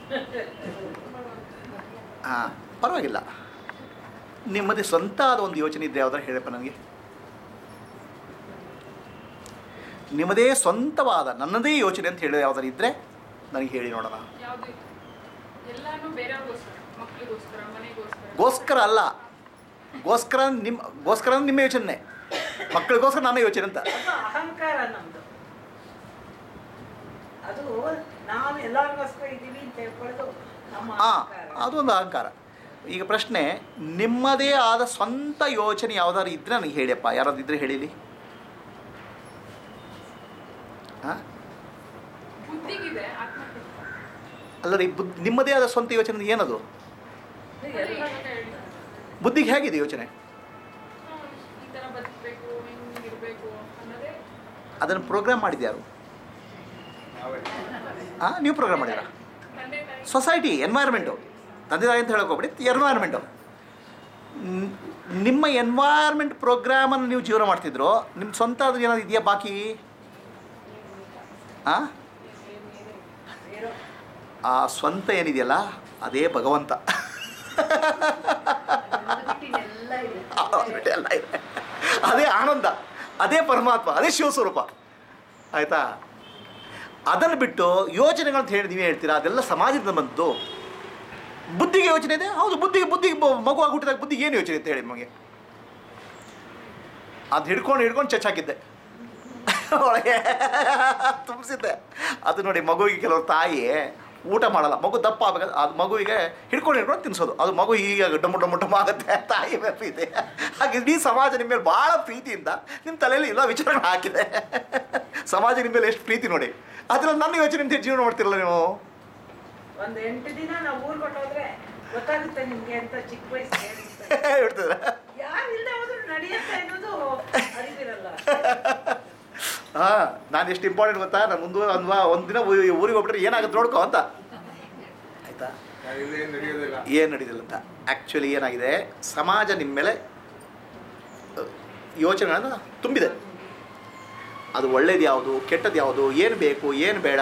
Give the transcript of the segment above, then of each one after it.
ಹಾಂ ಪರವಾಗಿಲ್ಲ ನಿಮ್ಮದೇ ಸ್ವಂತ ಆದ ಒಂದು ಯೋಚನೆ ಇದ್ದರೆ ಯಾವ್ದಾರು ಹೇಳಪ್ಪ ನನಗೆ ನಿಮ್ಮದೇ ಸ್ವಂತವಾದ ನನ್ನದೇ ಯೋಚನೆ ಅಂತ ಹೇಳಿ ಯಾವ್ದಾರು ಇದ್ದರೆ ನನಗೆ ಹೇಳಿ ನೋಡೋಣ ಯಾವುದು ಎಲ್ಲಾನು ಬೇರೆಯವ್ರಿಗೋಸ್ಕರ ಮಕ್ಳಿಗೋಸ್ಕರ ಮನೆಗೋಸ್ಕರ ಗೋಸ್ಕರ ಅಲ್ಲ ಗೋಸ್ಕರ ನಿಮ್ಮ ಗೋಸ್ಕರ ಅಂದ್ರೆ ನಿಮ್ಮ ಯೋಚನೆ ಮಕ್ಕಳಿಗೋಸ್ಕರ ನನ್ನ ಯೋಚನೆ ಅಂತ ಅದು ಅಹಂಕಾರ ನಮ್ದು ಅದು ನಾವು ಎಲ್ಲರಿಗೋಸ್ಕರ ಇದ್ದೀವಿ ಅಂತ ಹೇಳ್ಕೊಳ್ಳೋದು ನಮ್ಮ ಹಾಂ ಅಹಂಕಾರ ಅದೊಂದು ಅಹಂಕಾರ ಈಗ ಪ್ರಶ್ನೆ ನಿಮ್ಮದೇ ಆದ ಸ್ವಂತ ಯೋಚನೆ ಯಾವ್ದಾದ್ರು ಇದ್ದರೆ ನನಗೆ ಹೇಳಿಯಪ್ಪ ಯಾರಾದ್ರು ಇದ್ದರೆ ಹೇಳಿಲಿ ಹಾಂ ಬುದ್ಧಿಗಿದೆ ಆತ್ಮಕ್ಕೆ ಅಲ್ಲ ರೀ ಬುದ್ ನಿಮ್ಮದೇ ಆದ ಸ್ವಂತ ಯೋಚನೆ ಏನದು ಇದು ಅದೇ ಎಲ್ಲ ಇವಾಗ ಹೇಳಿ. ಬುದ್ಧಿಗೆ ಹೇಗಿದೆ ಯೋಚನೆ ನಾವು ಈ ಥರ ಬದುಕಬೇಕು ಹಿಂಗಿರ್ಬೇಕು ಅನ್ನೋದೇ ಅದನ್ನು ಪ್ರೋಗ್ರಾಮ್ ಮಾಡಿದ್ಯಾರು ಹಾಂ ನೀವು ಪ್ರೋಗ್ರಾಮ್ ಮಾಡಿದ್ರ ತಂದೆ ತಾಯಿ ಸೊಸೈಟಿ ಎನ್ವೈರ್ಮೆಂಟು ತಂದೆ ತಾಯಿ ಅಂತ ಹೇಳಕ್ ಹೋಗ್ಬಿಡಿ ಎನ್ವೈರ್ಮೆಂಟು ನಿಮ್ಮ ಎನ್ವೈರ್ಮೆಂಟ್ ಪ್ರೋಗ್ರಾಮನ್ನು ನೀವು ಜೀವನ ಮಾಡ್ತಿದ್ರು ನಿಮ್ಮ ಸ್ವಂತ ಅದು ಏನಾದ್ರು ಇದೆಯಾ ಬಾಕಿ ಹಾಂ ಬೇರೆ ಆ ಸ್ವಂತ ಏನಿದೆಯಲ್ಲ ಅದೇ ಭಗವಂತ ಎಲ್ಲ ಇದೆ ಬಿಟ್ಟು ಎಲ್ಲ ಇದೆ ಅದೇ ಆನಂದ ಅದೇ ಪರಮಾತ್ಮ ಅದೇ ಶಿವಸ್ವರೂಪ ಆಯಿತಾ ಅದನ್ನು ಬಿಟ್ಟು ಯೋಚನೆಗಳಂತ ಹೇಳಿ ನೀವೇ ಹೇಳ್ತೀರಾ ಅದೆಲ್ಲ ಸಮಾಜದಿಂದ ಬಂದದ್ದು ಬುದ್ಧಿಗೆ ಯೋಚನೆ ಇದೆ ಹೌದು ಬುದ್ಧಿಗೆ ಬುದ್ಧಿಗೆ ಬ- ಮಗು ಆಗಿ ಹುಟ್ಟಿದಾಗ ಬುದ್ಧಿಗೆ ಏನು ಯೋಚನೆ ಅಂತ ಹೇಳಿ ನಮಗೆ ಅದು ಹಿಡ್ಕೊಂಡು ಹಿಡ್ಕೊಂಡು ಚಚ್ ಹಾಕಿದ್ದೆ ಒಳಗೆ ತುಂಬಿಸಿದ್ದೆ ಅದು ನೋಡಿ ಮಗುವಿಗೆ ಕೆಲವು ತಾಯಿ ಊಟ ಮಾಡಲ್ಲ ಮಗು ದಪ್ಪ ಆಗಬೇಕು ಅದು ಮಗುವಿಗೆ ಹಿಡ್ಕೊಂಡು ಹಿಡ್ಕೊಂಡು ತಿನ್ನಿಸೋದು ಅದು ಮಗು ಈಗ ಡಮ್ಮು ಡಮ್ಮು ಡಮ್ಮು ಆಗುತ್ತೆ ತಾಯಿ ಮೇಲೆ ಪ್ರೀತಿ ಹಾಗೆ ಇಡೀ ಸಮಾಜ ನಿಮ್ಮ ಮೇಲೆ ಭಾಳ ಪ್ರೀತಿಯಿಂದ ನಿಮ್ಮ ತಲೆಯಲ್ಲಿ ಎಲ್ಲ ವಿಚಾರಗಳು ಹಾಕಿದೆ ಸಮಾಜ ನಿಮ್ಮ ಮೇಲೆ ಎಷ್ಟು ಪ್ರೀತಿ ನೋಡಿ ಅದ್ರಲ್ಲಿ ನನ್ನ ಯೋಚನೆ ಅಂತ ಜೀವನ ಮಾಡ್ತಿರಲ್ಲ ನೀವು ಒಂದ್ ಎಂಟು ದಿನ ನಾವು ಊರ್ ಹೊಟ್ಟೋದ್ರೆ ಗೊತ್ತಾಗುತ್ತೆ ನಿಮ್ಗೆ ಅಂತ ಚಿಕ್ಕ ವಯಸ್ಸಿಗೆ ಹೇಳ್ತಿದ್ರೆ ಯಾರು ಇಲ್ಲದೆ ಹೋದ್ರು ನಡೆಯುತ್ತೆ ಅನ್ನೋದು ಅರಿವಿರಲ್ಲ ಹಾಂ ನಾನು ಎಷ್ಟು ಇಂಪಾರ್ಟೆಂಟ್ ಗೊತ್ತಾ ನಾನು ಮುಂದೆ ಒಂದು ಒಂದು ದಿನ ಊ- ಊರಿಗೆ ಹೋಗ್ಬಿಟ್ರೆ ಏನಾಗುತ್ತೆ ನೋಡ್ಕೊ ಅಂತ ಆಯಿತಾ ಇಲ್ಲೇ ನಡೆಯೋದಿಲ್ಲ ಏನು ನಡೀದಿಲ್ಲ ಅಂತ ಆ್ಯಕ್ಚುಲಿ ಏನಾಗಿದೆ ಸಮಾಜ ನಿಮ್ಮ ಮೇಲೆ ಅಹ್, ಯೋಚನೆಗಳನ್ನು ತುಂಬಿದೆ ಅದು ಒಳ್ಳೇದು ಯಾವುದು ಕೆಟ್ಟದ್ದು ಯಾವುದು ಏನು ಬೇಕು ಏನು ಬೇಡ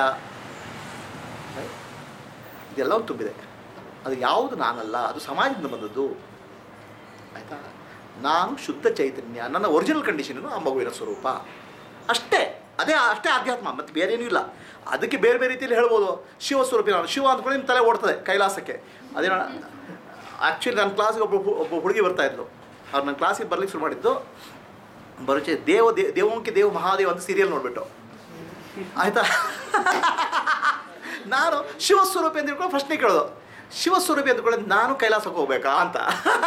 ಇದೆಲ್ಲವೂ ತುಂಬಿದೆ ಅದು ಯಾವುದು ನಾನಲ್ಲ ಅದು ಸಮಾಜದಿಂದ ಬಂದದ್ದು ಆಯಿತಾ ನಾನು ಶುದ್ಧ ಚೈತನ್ಯ ನನ್ನ ಒರಿಜಿನಲ್ ಕಂಡೀಷನು ಆ ಮಗುವಿನ ಸ್ವರೂಪ ಅಷ್ಟೇ ಅದೇ ಅಷ್ಟೇ ಆಧ್ಯಾತ್ಮ ಮತ್ತು ಬೇರೆ ಏನೂ ಇಲ್ಲ ಅದಕ್ಕೆ ಬೇರೆ ಬೇರೆ ರೀತಿಯಲ್ಲಿ ಹೇಳ್ಬೋದು ಶಿವ ಸ್ವರೂಪಿ ನಾನು ಶಿವ ಅಂದ್ಕೊಂಡು ನಿಮ್ಮ ತಲೆ ಓಡ್ತದೆ ಕೈಲಾಸಕ್ಕೆ ಅದೇನೋ ಆ್ಯಕ್ಚುಲಿ ನನ್ನ ಕ್ಲಾಸಿಗೆ ಒಬ್ಬ ಹು- ಒಬ್ಬ ಹುಡುಗಿ ಬರ್ತಾ ಇದ್ಲು ಅವ್ರು ನನ್ನ ಕ್ಲಾಸಿಗೆ ಬರ್ಲಿಕ್ಕೆ ಶುರು ಮಾಡಿದ್ದು ಬರುಚೆ ದೇವ ದೇ ದೇವಂಕಿ ದೇವ ಮಹಾದೇವ ಅಂತ ಸೀರಿಯಲ್ ನೋಡ್ಬಿಟ್ಟು ಆಯಿತಾ ನಾನು ಶಿವಸ್ವರೂಪಿ ಅಂತ ತಿಳ್ಕೊಂಡು ಫಸ್ಟ್ನೇ ಕೇಳೋದು ಶಿವಸ್ವರೂಪಿ ಅಂದ್ಕೊಳ್ಳಿ ನಾನು ಕೈಲಾಸಕ್ಕೆ ಹೋಗ್ಬೇಕಾ ಅಂತ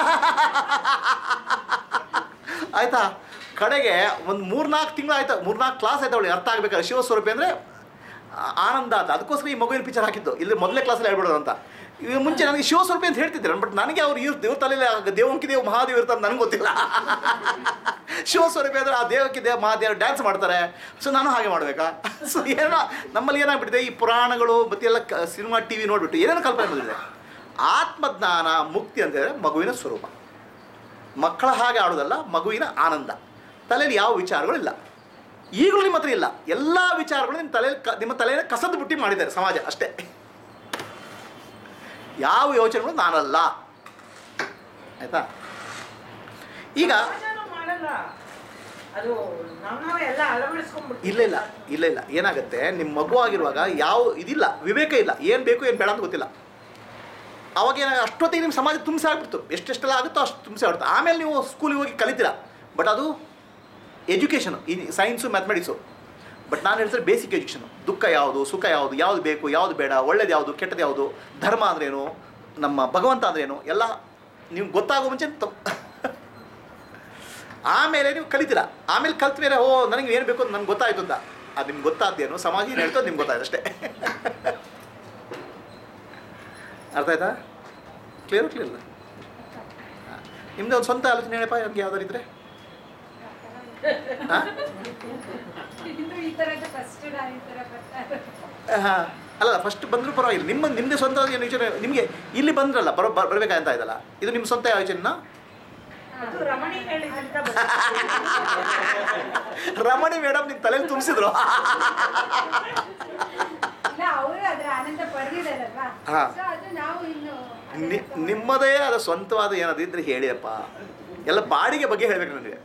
ಆಯಿತಾ ಕಡೆಗೆ ಒಂದು ಮೂರ್ನಾಲ್ಕು ತಿಂಗಳು ಆಯ್ತು ಮೂರ್ನಾಲ್ಕು ಕ್ಲಾಸ್ ಆಯ್ತು ಅವಳಿಗೆ ಅರ್ಥ ಆಗ್ಬೇಕಾದ್ರೆ ಶಿವಸ್ವರೂಪಿ ಅಂದರೆ ಆನಂದ ಅಂತ ಅದಕ್ಕೋಸ್ಕರ ಈ ಮಗುವಿನ ಪಿಕ್ಚರ್ ಹಾಕಿದ್ದು ಇಲ್ಲಿ ಮೊದಲೇ ಕ್ಲಾಸಲ್ಲಿ ಹೇಳ್ಬಿಡೋದು ಅಂತ ಈಗ ಮುಂಚೆ ನನಗೆ ಶಿವಸ್ವರೂಪಿ ಅಂತ ಹೇಳ್ತಿದ್ರು ಬಟ್ ನನಗೆ ಅವ್ರು ಇವ್ರು ದೇವ್ರ ತಲೆಯಲ್ಲಿ ದೇವಂಕಿ ದೇವ್ ಮಹಾದೇವ್ ಇರ್ತಾರೆ ನನಗೆ ಗೊತ್ತಿಲ್ಲ ಶಿವಸ್ವರೂಪಿ ಅಂದರೆ ಆ ದೇವಕ್ಕೆ ದೇವ ಮಹಾದೇವ್ ಡ್ಯಾನ್ಸ್ ಮಾಡ್ತಾರೆ ಸೊ ನಾನು ಹಾಗೆ ಮಾಡಬೇಕಾ ಸೊ ಏನೋ ನಮ್ಮಲ್ಲಿ ಏನಾಗ್ಬಿಟ್ಟಿದೆ ಈ ಪುರಾಣಗಳು ಮತ್ತು ಎಲ್ಲ ಕ ಸಿನಿಮಾ ಟಿ ವಿ ನೋಡಿಬಿಟ್ಟು ಏನೇನು ಕಲ್ಪನೆ ಬಂದಿದೆ ಆತ್ಮಜ್ಞಾನ ಮುಕ್ತಿ ಅಂತ ಹೇಳಿದ್ರೆ ಮಗುವಿನ ಸ್ವರೂಪ ಮಕ್ಕಳ ಹಾಗೆ ಆಡೋದಲ್ಲ ಮಗುವಿನ ಆನಂದ ತಲೆಯಲ್ಲಿ ಯಾವ ವಿಚಾರಗಳಿಲ್ಲ ಈಗಲೂ ನಿಮ್ಮ ಹತ್ರ ಇಲ್ಲ ಎಲ್ಲ ವಿಚಾರಗಳು ನಿಮ್ಮ ತಲೆಯಲ್ಲಿ ಕ ನಿಮ್ಮ ತಲೆಯಲ್ಲಿ ಕಸದ ಬುಟ್ಟಿ ಮಾಡಿದ್ದಾರೆ ಸಮಾಜ ಅಷ್ಟೇ ಯಾವ ಯೋಚನೆಗಳು ನಾನಲ್ಲ ಆಯಿತಾ ಈಗ ಸಮಾಜನೂ ಮಾಡಲ್ಲ ಅದು ನಾವ್ ನಾವೇ ಎಲ್ಲ ಅಳವಡಿಸ್ಕೊಂಡ್ಬಿಡ್ತೀವಿ ಇಲ್ಲ ಇಲ್ಲ ಇಲ್ಲ ಇಲ್ಲ ಏನಾಗುತ್ತೆ ನಿಮ್ಮ ಮಗು ಆಗಿರುವಾಗ ಯಾವ ಇದಿಲ್ಲ ವಿವೇಕ ಇಲ್ಲ ಏನು ಬೇಕು ಏನು ಬೇಡ ಅಂತ ಗೊತ್ತಿಲ್ಲ ಅವಾಗ ಏನಾಗ ಅಷ್ಟೊತ್ತಿಗೆ ನಿಮ್ಮ ಸಮಾಜ ತುಂಬಿಸಿ ಆಗ್ಬಿಡ್ತು ಎಷ್ಟೆಷ್ಟೆಲ್ಲ ಆಗುತ್ತೋ ಅಷ್ಟು ತುಂಬಿಸಿ ಆಗ್ಬಿಡ್ತು ಆಮೇಲೆ ನೀವು ಸ್ಕೂಲಿಗೆ ಹೋಗಿ ಕಲಿತೀರ ಬಟ್ ಅದು ಎಜುಕೇಷನು ಈ ಸೈನ್ಸು ಮ್ಯಾಥಮೆಟಿಕ್ಸು ಬಟ್ ನಾನು ಹೇಳ್ತಾರೆ ಬೇಸಿಕ್ ಎಜುಕೇಷನು ದುಃಖ ಯಾವುದು ಸುಖ ಯಾವುದು ಯಾವುದು ಬೇಕು ಯಾವುದು ಬೇಡ ಒಳ್ಳೇದು ಯಾವುದು ಕೆಟ್ಟದ್ದು ಯಾವುದು ಧರ್ಮ ಅಂದ್ರೇನು ನಮ್ಮ ಭಗವಂತ ಅಂದ್ರೇನು ಎಲ್ಲ ನೀವು ಗೊತ್ತಾಗೋ ಮುಂಚೆ ತ- ಆಮೇಲೆ ನೀವು ಕಲಿತೀರ ಆಮೇಲೆ ಕಲ್ತ ಮೇಲೆ ಓ ನನಗೆ ಏನು ಬೇಕು ಅಂತ ನನಗೆ ಗೊತ್ತಾಯ್ತು ಅಂತ ಅದು ನಿಮ್ಗೆ ಗೊತ್ತಾದ್ದೇನು ಸಮಾಜ ಏನು ಹೇಳ್ತೋ ನಿಮ್ಗೆ ಗೊತ್ತಾಯ್ತು ಅಷ್ಟೇ ಅರ್ಥ ಆಯ್ತಾ ಕ್ಲಿಯರ್ ಕ್ಲಿಯರ್ ಇಲ್ಲ ನಿಮ್ದು ಒಂದು ಸ್ವಂತ ಆಲೋಚನೆ ಹೇಳಪ್ಪ ನಮ್ಗೆ ಯಾವ್ದಾರು ಇದ್ರೆ ಹಾಂ ಇದು ಈ ಥರದ ಫಸ್ಟ್ ನಾನು ಈ ಥರ ಬರ್ತಾರೆ ಹಾಂ ಅಲ್ಲ ಫಸ್ಟ್ ಬಂದರೂ ಪರವಾಗಿಲ್ಲ ನಿಮ್ಮ ನಿಮ್ಮದೇ ಸ್ವಂತ ಏನು ಯೋಚನೆ ನಿಮಗೆ ಇಲ್ಲಿ ಬಂದ್ರಲ್ಲ ಬರೋ ಬರ್- ಬರ್ಬೇಕಂತ ಇದಲ್ಲ ಇದು ನಿಮ್ಮ ಸ್ವಂತ ಯೋಚನೆನಾ ಅದು ರಮಣಿ ಹೇಳಿದಂತ ರಮಣಿ ಮೇಡಮ್ ನಿಮ್ಮ ತಲೆಯಲ್ಲಿ ತುಂಬಿಸಿದ್ರು ಇಲ್ಲ ಅವರು ಅದ್ರ ಆನಂದ ಪಡೆದಿದ್ದಾರಲ್ವಾ ಹಾ. ಸೊ ಅದು ನಾವು ಇನ್ನು ನಿ- ನಿಮ್ಮದೇ ಆದ ಸ್ವಂತವಾದ ಏನಾದ್ರು ಇದ್ರೆ ಹೇಳಿಯಪ್ಪ ಎಲ್ಲ ಬಾಡಿಗೆ ಬಗ್ಗೆ ಹೇಳ್ಬೇಕು ನನಗೆ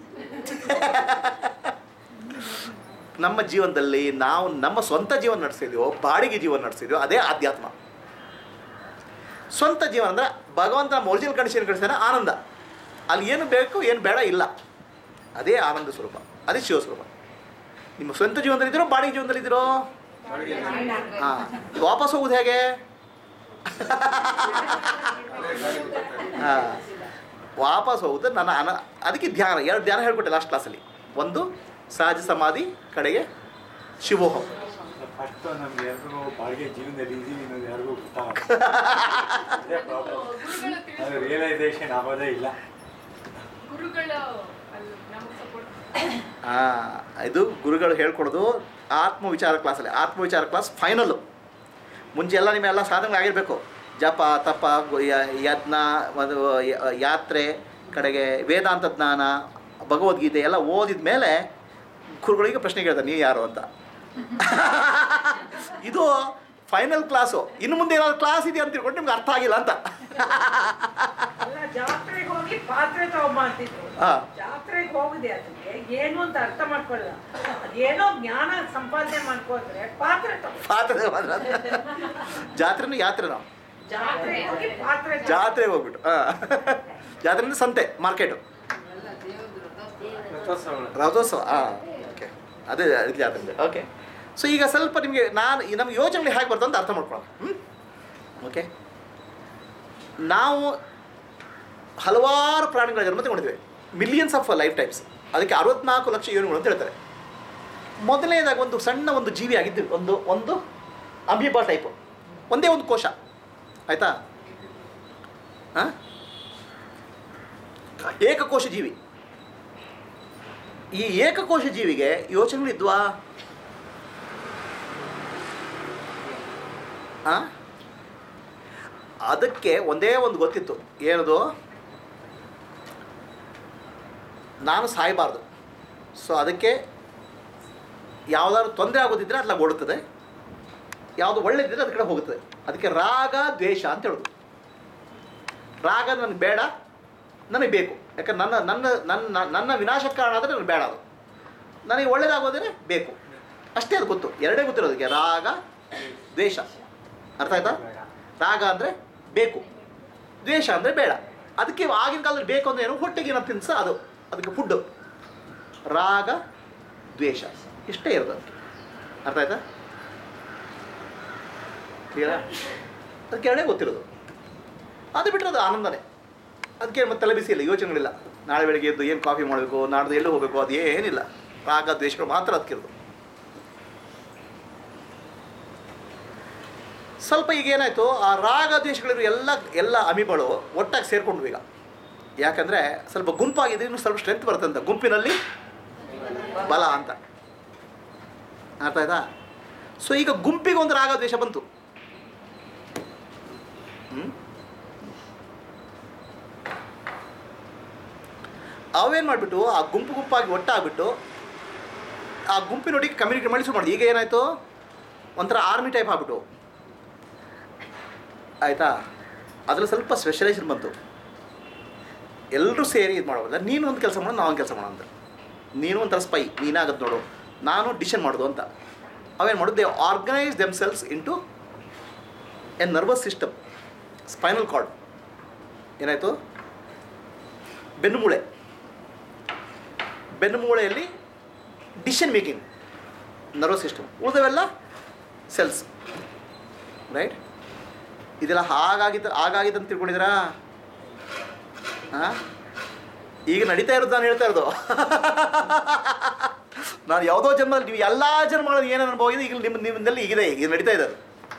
ನಮ್ಮ ಜೀವನದಲ್ಲಿ ನಾವು ನಮ್ಮ ಸ್ವಂತ ಜೀವನ ನಡೆಸಿದ್ವೋ ಬಾಡಿಗೆ ಜೀವನ ನಡೆಸಿದ್ವೋ ಅದೇ ಆಧ್ಯಾತ್ಮ ಸ್ವಂತ ಜೀವನ ಅಂದರೆ ಭಗವಂತ ನಮ್ಮ ಒರಿಜಿನಲ್ ಕಂಡೀಷನ್ ಕಳಿಸ್ತಾನೆ ಆನಂದ ಅಲ್ಲಿ ಏನು ಬೇಕು ಏನು ಬೇಡ ಇಲ್ಲ ಅದೇ ಆನಂದ ಸ್ವರೂಪ ಅದೇ ಶಿವ ಸ್ವರೂಪ ನಿಮ್ಮ ಸ್ವಂತ ಜೀವನದಲ್ಲಿದ್ದೀರೋ ಬಾಡಿಗೆ ಜೀವನದಲ್ಲಿದ್ದೀರೋ ಹಾಂ ವಾಪಸ್ ಹೋಗೋದು ಹೇಗೆ ಹಾಂ ವಾಪಸ್ ಹೋಗುದು ನನ್ನ ಅನ ಅದಕ್ಕೆ ಧ್ಯಾನ ಎರಡು ಧ್ಯಾನ ಹೇಳ್ಕೊಟ್ಟೆ ಲಾಸ್ಟ್ ಕ್ಲಾಸಲ್ಲಿ ಒಂದು ಸಹಜ ಸಮಾಧಿ ಕಡೆಗೆ ಶಿವೋಹಂ ಫಸ್ಟ್ ನಮ್ಗೆ ಯಾರಿಗೂ ಬಾಡಿಗೆ ಜೀವನದಲ್ಲಿ ಇದೀವಿ ಅನ್ನೋದು ಯಾರಿಗೂ ಗೊತ್ತಾಗಲ್ಲ ಅದೇ ಪ್ರಾಬ್ಲಮ್ ಗುರುಗಳು ಅದು ತಿಳಿಸ್ಕೊಡ್ತಾರೆ. ರಿಯಲೈಸೇಷನ್ ಆಗೋದೇ ಇಲ್ಲ ಗುರುಗಳು ಅಲ್ಲಿ ನಮಗೆ ಸಪೋರ್ಟ್ ಆ, ಇದು ಗುರುಗಳು ಹೇಳ್ಕೊಡೋದು ಆತ್ಮ ವಿಚಾರ ಕ್ಲಾಸಲ್ಲಿ ಆತ್ಮ ವಿಚಾರ ಕ್ಲಾಸ್ ಫೈನಲ್ಲು ಮುಂಚೆ ಎಲ್ಲ ನಿಮ್ಮೆಲ್ಲ ಸಾಧನೆ ಆಗಿರಬೇಕು ಜಪ ತಪ ಗು- ಯ- ಯಜ್ಞ ಒಂದು ಯ- ಯಾತ್ರೆ ಕಡೆಗೆ ವೇದಾಂತ ಜ್ಞಾನ ಭಗವದ್ಗೀತೆ ಎಲ್ಲ ಓದಿದ ಮೇಲೆ ಗುರುಗಳಿಗೆ ಪ್ರಶ್ನೆ ಕೇಳ್ತಾರೆ ನೀವು ಯಾರು ಅಂತ ಇದು ಫೈನಲ್ ಕ್ಲಾಸು ಇನ್ನು ಮುಂದೆ ಏನಾದ್ರು ಕ್ಲಾಸ್ ಇದೆ ಅಂತ ತಿಳ್ಕೊಂಡು ನಿಮ್ಗೆ ಅರ್ಥ ಆಗಿಲ್ಲ ಅಂತ ಅಲ್ಲ ಜಾತ್ರೆಗೆ ಹೋಗಿ ಪಾತ್ರೆ ತಗೊಂಬ ಅಂತಿದ್ರು ಹಾಂ ಜಾತ್ರೆಗೆ ಹೋಗುದೆ ಅದಕ್ಕೆ ಏನು ಅಂತ ಅರ್ಥ ಮಾಡ್ಕೊಳ್ಳ ಏನೋ ಜ್ಞಾನ ಸಂಪಾದನೆ ಮಾಡ್ಕೊಂಡ್ರೆ ಪಾತ್ರೆ ತಗೋ ಪಾತ್ರೆ ಮಾತ್ರ ಜಾತ್ರೆನೂ ಯಾತ್ರೆನೋ ಜಾತ್ರೆಗೆ ಹೋಗಿ ಪಾತ್ರೆ ತಗೋ. ಜಾತ್ರೆಗೆ ಹೋಗ್ಬಿಟ್ಟು ಹಾಂ ಜಾತ್ರೆ ಅಂದ್ರೆ ಸಂತೆ ಮಾರ್ಕೆಟು ರಥೋತ್ಸವಗಳು. ರಥೋತ್ಸವ ಹಾಂ ಓಕೆ ಅದೇ ಅದಕ್ಕೆ ಜಾತ್ರೆ ಓಕೆ ಸೊ ಈಗ ಸ್ವಲ್ಪ ನಿಮಗೆ ನಾನು ಈ ನಮ್ಮ ಯೋಚನೆಗಳು ಹೇಗೆ ಬರ್ತದೆ ಅಂತ ಅರ್ಥ ಮಾಡ್ಕೊಳ್ಳೋಣ ಹ್ಞೂ ಓಕೆ ನಾವು ಹಲವಾರು ಪ್ರಾಣಿಗಳ ಜನ್ಮ ತಗೊಂಡಿದ್ದೇವೆ ಮಿಲಿಯನ್ಸ್ ಆಫ್ ಲೈಫ್ ಟೈಮ್ಸ್ ಅದಕ್ಕೆ ಅರವತ್ನಾಲ್ಕು ಲಕ್ಷ ಯೋನಿಗಳು ಅಂತ ಹೇಳ್ತಾರೆ ಮೊದಲನೇದಾಗಿ ಒಂದು ಸಣ್ಣ ಒಂದು ಜೀವಿ ಆಗಿದ್ದು ಒಂದು ಒಂದು ಅಮೀಬಾ ಟೈಪು ಒಂದೇ ಒಂದು ಕೋಶ ಆಯಿತಾ ಹಾಂ ಏಕಕೋಶ ಜೀವಿ ಈ ಏಕಕೋಶ ಜೀವಿಗೆ ಯೋಚನೆಗಳಿದ್ವಾ ಆ? ಅದಕ್ಕೆ ಒಂದೇ ಒಂದು ಗೊತ್ತಿತ್ತು ಏನದು ನಾನು ಸಾಯಬಾರ್ದು ಸೊ ಅದಕ್ಕೆ ಯಾವುದಾದ್ರು ತೊಂದರೆ ಆಗೋದಿದ್ರೆ ಅದ್ಲಾಗ ಓಡುತ್ತದೆ ಯಾವುದು ಒಳ್ಳೆದಿದ್ರೆ ಅದ ಕಡೆ ಹೋಗುತ್ತದೆ ಅದಕ್ಕೆ ರಾಗ ದ್ವೇಷ ಅಂತ ಹೇಳೋದು ರಾಗ ನನಗೆ ಬೇಡ ನನಗೆ ಬೇಕು ಯಾಕಂದ್ರೆ ನನ್ನ ನನ್ನ ನನ್ನ ನನ್ನ ವಿನಾಶಕ್ಕೆ ಕಾರಣ ಆದರೆ ನನಗೆ ಬೇಡ ಅದು ನನಗೆ ಒಳ್ಳೇದಾಗೋದ್ರೆ ಬೇಕು ಅಷ್ಟೇ ಅದು ಗೊತ್ತು ಎರಡೇ ಗೊತ್ತಿರೋದಕ್ಕೆ ರಾಗ ದ್ವೇಷ ಅರ್ಥ ಆಯ್ತಾ ರಾಗ ಅಂದರೆ ಬೇಕು ದ್ವೇಷ ಅಂದರೆ ಬೇಡ ಅದಕ್ಕೆ ಆಗಿನ ಕಾಲದಲ್ಲಿ ಬೇಕು ಅಂದರೆ ಏನು ಹೊಟ್ಟೆಗೆ ಏನೋ ತಿನ್ಸ ಅದು ಅದಕ್ಕೆ ಫುಡ್ಡು ರಾಗ ದ್ವೇಷ ಇಷ್ಟೇ ಇರೋದು ಅದಕ್ಕೆ ಅರ್ಥ ಆಯ್ತಾ ಕ್ಲಿಯರಾ ಅದಕ್ಕೆ ಎರಡೇ ಗೊತ್ತಿರೋದು ಅದು ಬಿಟ್ಟರೆ ಅದು ಆನಂದನೇ ಅದಕ್ಕೆ ಮತ್ತೆ ತಲೆ ಬಿಸಿ ಇಲ್ಲ ಯೋಚನೆಗಳಿಲ್ಲ ನಾಳೆ ಬೆಳಗ್ಗೆ ಎದ್ದು ಏನು ಕಾಫಿ ಮಾಡಬೇಕು ನಾಡ್ದು ಎಲ್ಲಿ ಹೋಗಬೇಕು ಅದು ಏನಿಲ್ಲ ರಾಗ ದ್ವೇಷಗಳು ಮಾತ್ರ ಅದಕ್ಕಿರೋದು ಸ್ವಲ್ಪ ಈಗ ಏನಾಯಿತು ಆ ರಾಗ ದ್ವೇಷಗಳಿರೋ ಎಲ್ಲ ಎಲ್ಲ ಅಮಿಗಳು ಒಟ್ಟಾಗಿ ಸೇರ್ಕೊಂಡ್ವು ಈಗ ಯಾಕಂದರೆ ಸ್ವಲ್ಪ ಗುಂಪಾಗಿದೆ ಇನ್ನು ಸ್ವಲ್ಪ ಸ್ಟ್ರೆಂತ್ ಬರುತ್ತೆ ಅಂತ ಗುಂಪಿನಲ್ಲಿ ಬಲ ಅಂತ ಅರ್ಥ ಆಯ್ತಾ ಸೊ ಈಗ ಗುಂಪಿಗೆ ಒಂದು ರಾಗ ದ್ವೇಷ ಬಂತು ಹ್ಮ್? ಅವೇನು ಮಾಡಿಬಿಟ್ಟು ಆ ಗುಂಪು ಗುಂಪಾಗಿ ಒಟ್ಟಾಗ್ಬಿಟ್ಟು ಆ ಗುಂಪಿನೊಟ್ಟಿಗೆ ಕಮ್ಯುನಿಕೇಟ್ ಮಾಡಿ ಶುರು ಮಾಡಿದೆ ಈಗ ಏನಾಯಿತು ಒಂಥರ ಆರ್ಮಿ ಟೈಪ್ ಆಗ್ಬಿಟ್ಟು ಆಯಿತಾ ಅದರಲ್ಲಿ ಸ್ವಲ್ಪ ಸ್ಪೆಷಲೈಸೇಷನ್ ಬಂತು ಎಲ್ಲರೂ ಸೇರಿ ಇದು ಮಾಡೋಲ್ಲ ನೀನು ಒಂದು ಕೆಲಸ ಮಾಡೋದು ನಾವೊಂದು ಕೆಲಸ ಮಾಡೋಣ ಅಂತ ನೀನು ಒಂಥರ ಸ್ಪೈ ನೀನಾಗದು ನೋಡು ನಾನು ಡಿಸಿಷನ್ ಮಾಡೋದು ಅಂತ ಅವೇನು ಮಾಡೋದು they organise themselves into a nervous system spinal cord ಏನಾಯಿತು ಬೆನ್ನುಮೂಳೆ ಬೆನ್ನುಮೂಳೆಯಲ್ಲಿ ಡಿಸಿಷನ್ ಮೇಕಿಂಗ್ ನರ್ವಸ್ ಸಿಸ್ಟಮ್ ಉಳಿದವೆಲ್ಲ ಸೆಲ್ಸ್ ರೈಟ್ ಇದೆಲ್ಲ ಹಾಗಾಗಿದ್ದ ಹಾಗಾಗಿದ್ದು ಅಂತ ತಿಳ್ಕೊಂಡಿದ್ದೀರಾ ಹಾಂ ಈಗ ನಡೀತಾ ಇರೋದು ನಾನು ಹೇಳ್ತಾ ಇರೋದು ನಾನು ಯಾವುದೋ ಜನ್ಮದಲ್ಲಿ ನೀವು ಎಲ್ಲ ಜನ್ಮಗಳಲ್ಲಿ ಏನೇನು ಅನುಭವ ಇದೆ ಈಗ ನಿಮ್ಮ ನಿಮ್ಮದಲ್ಲಿ ಈಗಿದೆ ಈಗ ನಡೀತಾ ಇದೆ ಅದು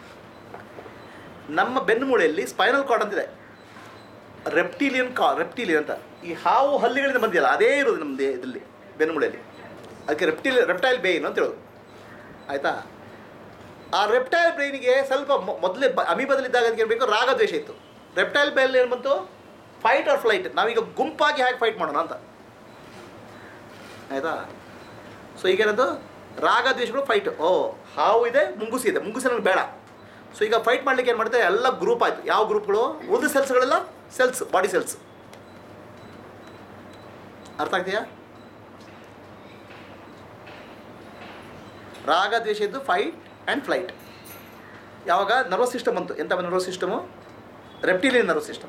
ನಮ್ಮ ಬೆನ್ನುಮೂಳೆಯಲ್ಲಿ ಸ್ಪೈನಲ್ ಕಾರ್ಡ್ ಅಂತಿದೆ ರೆಪ್ಟೀಲಿಯನ್ ಕಾ ರೆಪ್ಟೀಲಿಯನ್ ಅಂತ ಈ ಹಾವು ಹಲ್ಲಿಗಳಿಂದ ಬಂದಿಲ್ಲ ಅದೇ ಇರೋದು ನಮ್ಮ ದೇ ಇದರಲ್ಲಿ ಬೆನ್ನುಮೂಳೆಯಲ್ಲಿ ಅದಕ್ಕೆ ರೆಪ್ಟಿಲ್ ರೆಪ್ಟೈಲ್ ಬೇಯಿನ್ ಅಂತ ಹೇಳೋದು ಆಯಿತಾ ಆ ರೆಪ್ಟೈಲ್ ಬ್ರೈನಿಗೆ ಸ್ವಲ್ಪ ಮೊ- ಮೊದಲೇ ಬ ಅಮೀಬದಲ್ಲಿದ್ದಾಗ ಅದಕ್ಕೆ ಬೇಕು ರಾಗ ದ್ವೇಷ ಇತ್ತು ರೆಪ್ಟೈಲ್ ಬೇಲ್ ಏನು ಬಂತು ಫೈಟ್ ಆರ್ ಫ್ಲೈಟ್ ನಾವೀಗ ಗುಂಪಾಗಿ ಹೇಗೆ ಫೈಟ್ ಮಾಡೋಣ ಅಂತ ಆಯಿತಾ ಸೊ ಈಗೇನದು ರಾಗ ದ್ವೇಷಗಳು ಫೈಟ್ ಓ ಹಾವು ಇದೆ ಮುಂಗುಸಿ ಇದೆ ಮುಂಗುಸಿ ನನಗೆ ಬೇಡ ಸೊ ಈಗ ಫೈಟ್ ಮಾಡಲಿಕ್ಕೆ ಏನು ಮಾಡುತ್ತೆ ಎಲ್ಲ ಗ್ರೂಪ್ ಆಯಿತು ಯಾವ ಗ್ರೂಪ್ಗಳು ಉಳಿದ ಸೆಲ್ಸ್ಗಳೆಲ್ಲ ಸೆಲ್ಸ್ ಬಾಡಿ ಸೆಲ್ಸ್ ಅರ್ಥ ಆಗ್ತೀಯಾ ರಾಗ ದ್ವೇಷ ಇದ್ದು ಫೈಟ್ ಆ್ಯಂಡ್ ಫ್ಲೈಟ್ ಯಾವಾಗ ನರ್ವಸ್ ಸಿಸ್ಟಮ್ ಬಂತು ಎಂಥ nervous system reptilian nervous system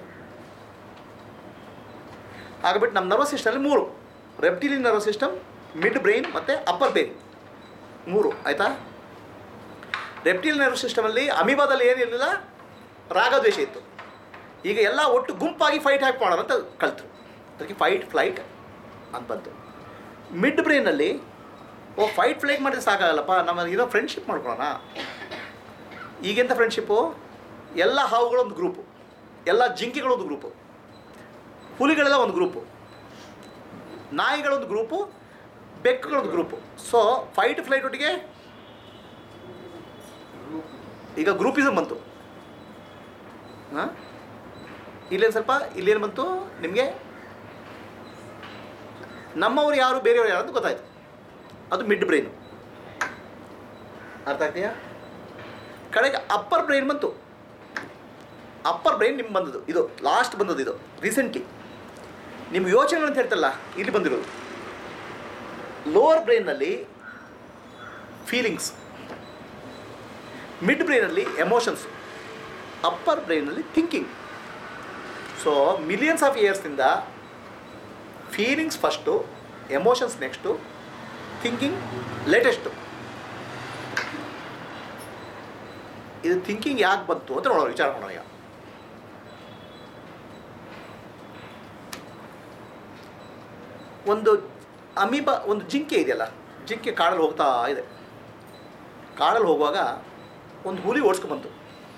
ಆಗ್ಬಿಟ್ಟು ನಮ್ಮ ನರ್ವಸ್ ಸಿಸ್ಟಮಲ್ಲಿ ಮೂರು reptilian nervous system mid brain ಮತ್ತು ಅಪ್ಪರ್ ಬ್ರೈನ್ ಮೂರು ಆಯಿತಾ ರೆಪ್ಟಿಲ್ ನರ್ವ್ ಸಿಸ್ಟಮಲ್ಲಿ ಅಮೀಬಾದಲ್ಲಿ ಏನಿರಲಿಲ್ಲ ರಾಗದ್ವೇಷ ಇತ್ತು ಈಗ ಎಲ್ಲ ಒಟ್ಟು ಗುಂಪಾಗಿ ಫೈಟ್ ಹ್ಯಾಕ್ ಮಾಡೋಣ ಅಂತ ಕಲ್ತರು ಅದಕ್ಕೆ ಫೈಟ್ ಫ್ಲೈಟ್ ಅಂತ ಬಂತು ಮಿಡ್ ಬ್ರೈನಲ್ಲಿ ಓ ಫೈಟ್ ಫ್ಲೈಟ್ ಮಾಡಿದ್ರೆ ಸಾಕಾಗಲ್ಲಪ್ಪ ನಮ್ಮ ಏನೋ ಫ್ರೆಂಡ್ಶಿಪ್ ಮಾಡ್ಕೊಳ್ಳೋಣ ಈಗೆಂಥ ಫ್ರೆಂಡ್ಶಿಪ್ಪು ಎಲ್ಲ ಹಾವುಗಳೊಂದು ಗ್ರೂಪು ಎಲ್ಲ ಜಿಂಕೆಗಳೊಂದು ಗ್ರೂಪು ಹುಲಿಗಳೆಲ್ಲ ಒಂದು ಗ್ರೂಪು ನಾಯಿಗಳೊಂದು ಗ್ರೂಪು ಬೆಕ್ಕುಗಳೊಂದು ಗ್ರೂಪು ಸೊ ಫೈಟ್ ಫ್ಲೈಟ್ ಒಟ್ಟಿಗೆ ಈಗ ಗ್ರೂಪಿಸಮ್ ಬಂತು ಹಾಂ ಇಲ್ಲೇನು ಸ್ವಲ್ಪ ಇಲ್ಲೇನು ಬಂತು ನಿಮಗೆ ನಮ್ಮವ್ರು ಯಾರು ಬೇರೆಯವ್ರು ಯಾರು ಅಂತ ಗೊತ್ತಾಯ್ತು ಅದು ಮಿಡ್ ಬ್ರೈನು ಅರ್ಥ ಆಗ್ತೀಯಾ ಕಡೆಗೆ ಅಪ್ಪರ್ ಬ್ರೈನ್ ಬಂತು ಅಪ್ಪರ್ ಬ್ರೈನ್ ನಿಮ್ಗೆ ಬಂದದ್ದು ಇದು ಲಾಸ್ಟ್ ಬಂದದ್ದು ಇದು ರೀಸೆಂಟ್ಲಿ ನಿಮ್ಮ ಯೋಚನೆ ಅಂತ ಹೇಳ್ತಲ್ಲ ಇಲ್ಲಿ ಬಂದಿರೋದು ಲೋವರ್ ಬ್ರೈನ್ನಲ್ಲಿ ಫೀಲಿಂಗ್ಸ್ ಮಿಡ್ ಬ್ರೈನಲ್ಲಿ ಎಮೋಷನ್ಸ್ ಅಪ್ಪರ್ ಬ್ರೈನಲ್ಲಿ ಥಿಂಕಿಂಗ್ ಸೊ ಮಿಲಿಯನ್ಸ್ ಆಫ್ ಇಯರ್ಸ್ನಿಂದ feelings first emotions next thinking latest ಇದು ಥಿಂಕಿಂಗ್ ಯಾಕೆ ಬಂತು ಅಂತ ನೋಡೋಣ ವಿಚಾರ ಮಾಡೋಣ ಈಗ ಒಂದು ಅಮೀಬ ಒಂದು ಜಿಂಕೆ ಇದೆಯಲ್ಲ ಜಿಂಕೆ ಕಾಡಲ್ಲಿ ಹೋಗ್ತಾ ಇದೆ ಕಾಡಲ್ಲಿ ಹೋಗುವಾಗ ಒಂದು ಹುಲಿ ಓಡಿಸ್ಕೊಂಬಂತು